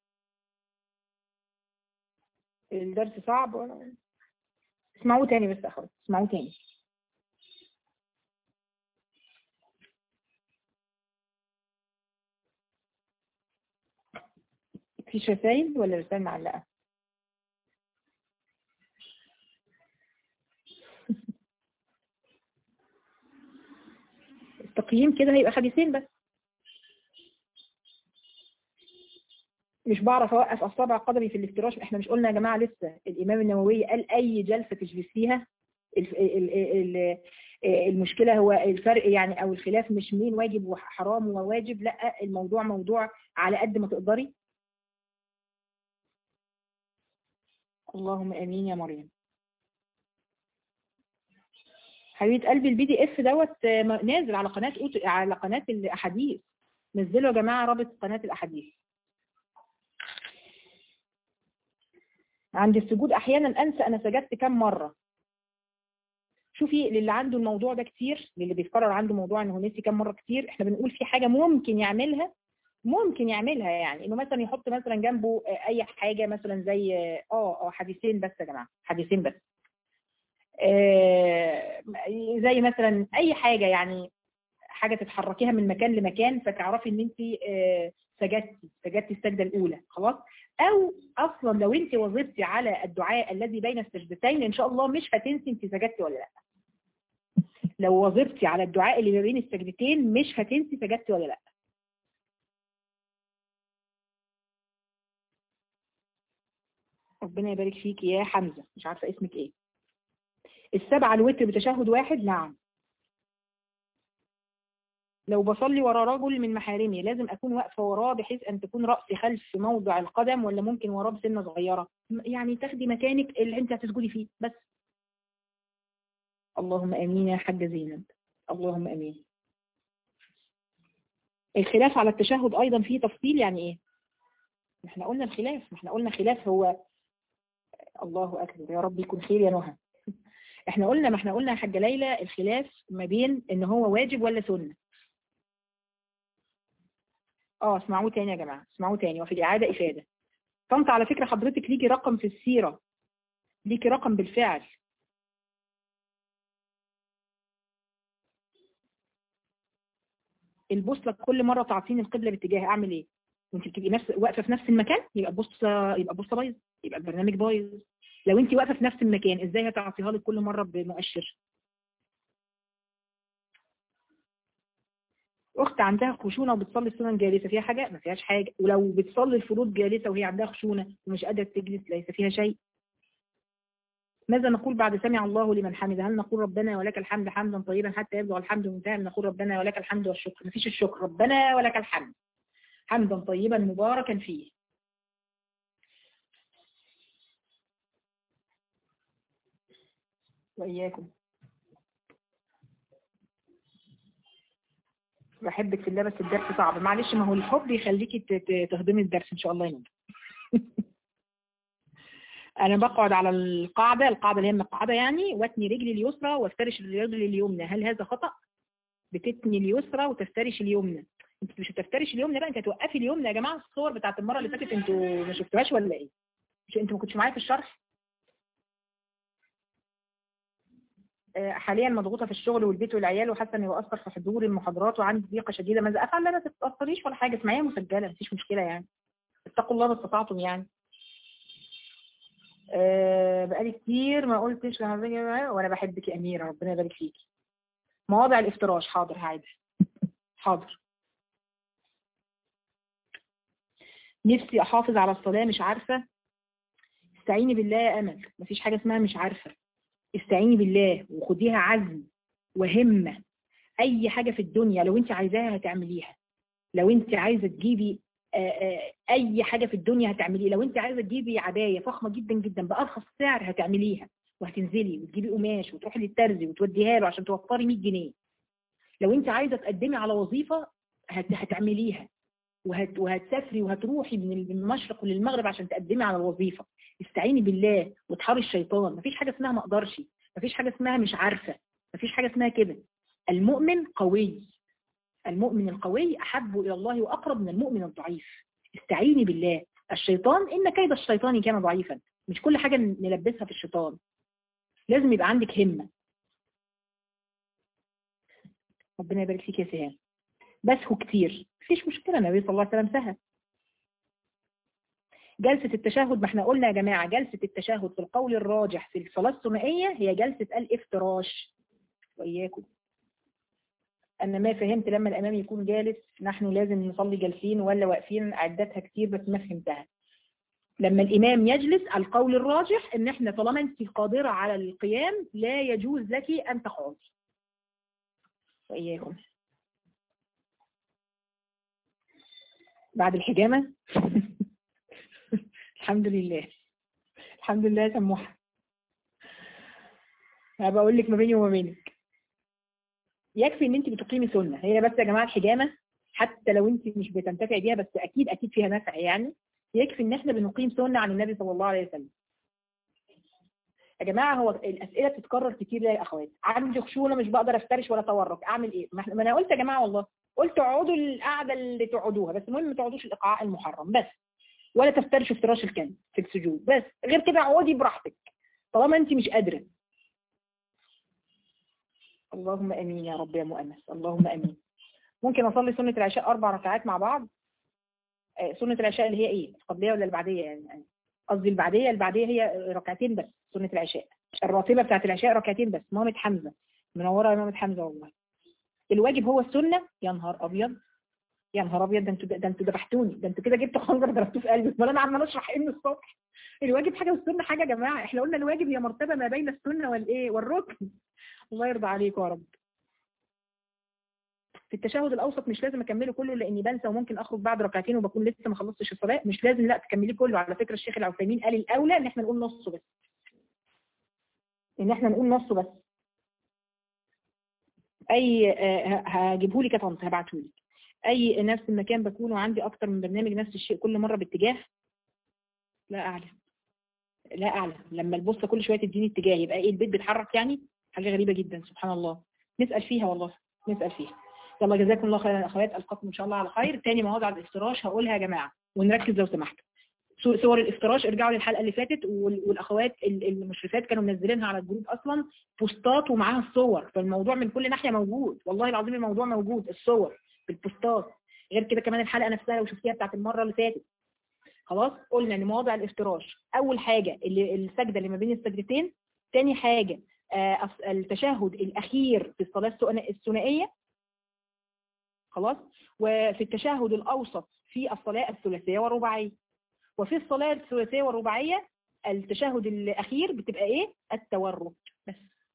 الدرس صعب ولا اسمعوه تاني بس يا اخويا اسمعوه تاني في رسايل ولا رسائل معلقه التقييم كده هيبقى حديثين بس مش بعرف اوقف اصابع قدمي في الافتراش احنا مش قلنا يا جماعه لسه الامام النووي قال اي جلسه تجلسيها المشكله هو الفرق يعني او الخلاف مش مين واجب وحرام وواجب لا الموضوع موضوع على قد ما تقدري اللهم امين يا مريم حبيبه قلبي البي دي اف دوت نازل على قناه على قناه الاحاديث نزلوا يا جماعه رابط قناه الاحاديث عند السجود احيانا انسى انا سجدت كم مره شوفي للي عنده الموضوع ده كتير للي بيتكرر عنده موضوع انه نسي كم مره كتير احنا بنقول في حاجه ممكن يعملها ممكن يعملها يعني انه مثلا يحط مثلا جنبه اي حاجه مثلا زي اه اه حديثين بس يا جماعه حديثين بس آه زي مثلا اي حاجه يعني حاجه تتحركيها من مكان لمكان فتعرفي ان انت آه سجدتي سجدتي السجده الاولى خلاص او اصلا لو انت وظفتي على الدعاء الذي بين السجدتين ان شاء الله مش هتنسي انت سجدتي ولا لا لو وظفتي على الدعاء اللي ما بين السجدتين مش هتنسي سجدتي ولا لا ربنا يبارك فيك يا حمزة مش عارفة اسمك ايه السبعة الوتر بتشهد واحد نعم لو بصلي ورا رجل من محارمي لازم أكون واقفة وراه بحيث أن تكون رأسي خلف موضع القدم ولا ممكن وراه بسنة صغيرة يعني تاخدي مكانك اللي أنت هتسجدي فيه بس اللهم أمين يا حاجة زينب اللهم أمين الخلاف على التشهد أيضا فيه تفصيل يعني إيه ما احنا قلنا الخلاف ما احنا قلنا خلاف هو الله أكبر يا رب يكون خير يا نهى احنا قلنا ما احنا قلنا يا حاجة ليلى الخلاف ما بين ان هو واجب ولا سنة اه اسمعوه تاني يا جماعة اسمعوه تاني وفي الإعادة إفادة طنط على فكرة حضرتك ليكي رقم في السيرة ليكي رقم بالفعل البوصلة كل مرة تعطيني القبلة باتجاه اعمل ايه وانت بتبقي نفس واقفة في نفس المكان يبقى البوصلة يبقى البوصلة بايظ يبقى البرنامج بايظ لو انت واقفة في نفس المكان ازاي هتعطيها لك كل مرة بمؤشر اخت عندها خشونه وبتصلي السنن جالسه فيها حاجه ما فيهاش حاجه ولو بتصلي الفروض جالسه وهي عندها خشونه ومش قادره تجلس ليس فيها شيء ماذا نقول بعد سمع الله لمن حمد هل نقول ربنا ولك الحمد حمدا طيبا حتى يبلغ الحمد منتهى نقول ربنا ولك الحمد والشكر ما فيش الشكر ربنا ولك الحمد حمدا طيبا مباركا فيه وإياكم بحبك في الله بس الدرس صعب معلش ما هو الحب يخليكي تهضمي الدرس ان شاء الله ينام انا بقعد على القاعدة القاعدة اللي هي القاعدة يعني واتني رجلي اليسرى وافترش رجلي اليمنى هل هذا خطأ بتتني اليسرى وتفترش اليمنى انت مش هتفترش اليمنى بقى انت هتوقفي اليمنى يا جماعة الصور بتاعت المرة اللي فاتت انتوا ما شفتوهاش ولا ايه مش انتوا ما كنتش معايا في الشرح حاليا مضغوطة في الشغل والبيت والعيال وحاسة اني بأثر في حضور المحاضرات وعندي ضيقة شديدة ماذا افعل لا ما تتأثريش ولا حاجة اسمعيها مسجلة مفيش مشكلة يعني اتقوا الله ما استطعتم يعني أه بقالي كتير ما قلتش وانا بحبك يا اميرة ربنا يبارك فيكي مواضع الافتراش حاضر هعيدها حاضر نفسي احافظ على الصلاة مش عارفة استعيني بالله يا امل مفيش حاجة اسمها مش عارفة استعيني بالله وخديها عزم وهمة اي حاجة في الدنيا لو انت عايزاها هتعمليها لو انت عايزة تجيبي اي حاجة في الدنيا هتعمليها لو انت عايزة تجيبي عباية فخمة جدا جدا بأرخص سعر هتعمليها وهتنزلي وتجيبي قماش وتروحي للترزي وتوديها له عشان توفري 100 جنيه لو انت عايزه تقدمي على وظيفه هت... هتعمليها وهت... وهتسافري وهتروحي من المشرق للمغرب عشان تقدمي على الوظيفه استعيني بالله وتحاري الشيطان مفيش حاجه اسمها ما اقدرش مفيش حاجه اسمها مش عارفه مفيش حاجه اسمها كده المؤمن قوي المؤمن القوي احب الى الله واقرب من المؤمن الضعيف استعيني بالله الشيطان ان كيد الشيطان كان ضعيفا مش كل حاجه نلبسها في الشيطان لازم يبقى عندك همه ربنا يبارك فيك يا سهام بسهو كتير مفيش مشكله النبي صلى الله عليه وسلم سهى جلسة التشهد ما احنا قلنا يا جماعة جلسة التشهد في القول الراجح في الصلاة الثنائية هي جلسة الافتراش وإياكم أنا ما فهمت لما الأمام يكون جالس نحن لازم نصلي جالسين ولا واقفين عدتها كتير بس ما فهمتها لما الإمام يجلس القول الراجح إن احنا طالما أنت قادرة على القيام لا يجوز لك أن تقعدي وإياكم بعد الحجامة الحمد لله الحمد لله سموحة أنا بقول لك ما بيني وما بينك يكفي ان انت بتقيمي سنة هي بس يا جماعة الحجامة حتى لو انت مش بتنتفعي بيها بس اكيد اكيد فيها نفع يعني يكفي ان احنا بنقيم سنة عن النبي صلى الله عليه وسلم يا جماعة هو الاسئلة بتتكرر كتير يا اخوات عندي خشونة مش بقدر افترش ولا اتورك اعمل ايه ما انا قلت يا جماعة والله قلت اقعدوا القعدة اللي تقعدوها بس المهم ما تقعدوش الايقاع المحرم بس ولا تفترش افتراش الكلب في السجود بس غير كده اقعدي براحتك طالما انت مش قادره اللهم امين يا رب يا مؤنس اللهم امين ممكن اصلي سنه العشاء اربع ركعات مع بعض آه سنه العشاء اللي هي ايه القبليه ولا البعديه يعني قصدي البعديه البعديه هي ركعتين بس سنه العشاء الراتبه بتاعت العشاء ركعتين بس مامة حمزه منوره يا مامة حمزه والله الواجب هو السنه يا نهار ابيض يا نهار ابيض ده انتوا ده انتوا ذبحتوني ده انتوا كده جبتوا خنجر ضربتوه في قلبي امال انا عمال اشرح ايه من الصبح الواجب حاجه والسنه حاجه يا جماعه احنا قلنا الواجب هي مرتبه ما بين السنه والايه والركن الله يرضى عليكم يا رب في التشهد الاوسط مش لازم اكمله كله لاني بنسى وممكن اخرج بعد ركعتين وبكون لسه ما خلصتش الصلاه مش لازم لا تكمليه كله على فكره الشيخ العثيمين قال الاولى ان احنا نقول نصه بس ان احنا نقول نصه بس اي هجيبه لك يا طنط هبعته لك اي نفس المكان بكون وعندي اكتر من برنامج نفس الشيء كل مرة باتجاه لا اعلم لا اعلم لما البوصة كل شوية تديني اتجاه يبقى ايه البيت بيتحرك يعني حاجة غريبة جدا سبحان الله نسأل فيها والله نسأل فيها يلا جزاكم الله خيرا يا اخوات القاكم ان شاء الله على خير تاني مواضع الافتراش هقولها يا جماعة ونركز لو سمحتوا صور الافتراش ارجعوا للحلقة اللي فاتت والاخوات المشرفات كانوا منزلينها على الجروب اصلا بوستات ومعاها الصور فالموضوع من كل ناحية موجود والله العظيم الموضوع موجود الصور بالبوستات غير كده كمان الحلقة نفسها لو شفتيها بتاعت المرة اللي فاتت خلاص قلنا ان مواضع الافتراش اول حاجة اللي السجدة اللي ما بين السجدتين تاني حاجة آه التشهد الاخير في الصلاة الثنائية خلاص وفي التشهد الاوسط في الصلاة الثلاثية والرباعية وفي الصلاة الثلاثية والرباعية التشهد الاخير بتبقى ايه التورك بس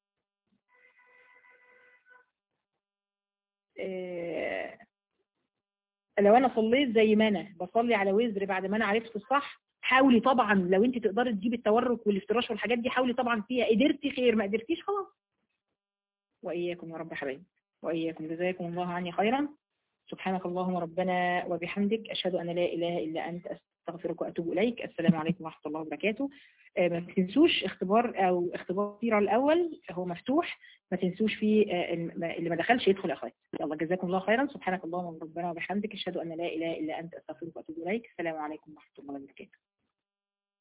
آه لو انا صليت زي ما انا بصلي على وزر بعد ما انا عرفت الصح حاولي طبعا لو انت تقدري تجيبي التورك والافتراش والحاجات دي حاولي طبعا فيها قدرتي خير ما قدرتيش خلاص واياكم يا رب حبايبي واياكم جزاكم الله عني خيرا سبحانك اللهم ربنا وبحمدك اشهد ان لا اله الا انت استغفرك واتوب اليك السلام عليكم ورحمه الله وبركاته ما تنسوش اختبار او اختبار السيره الاول هو مفتوح ما تنسوش فيه اللي ما دخلش يدخل يا اخواتي يلا جزاكم الله خيرا سبحانك اللهم ربنا وبحمدك اشهد ان لا اله الا انت استغفرك واتوب اليك السلام عليكم ورحمه الله وبركاته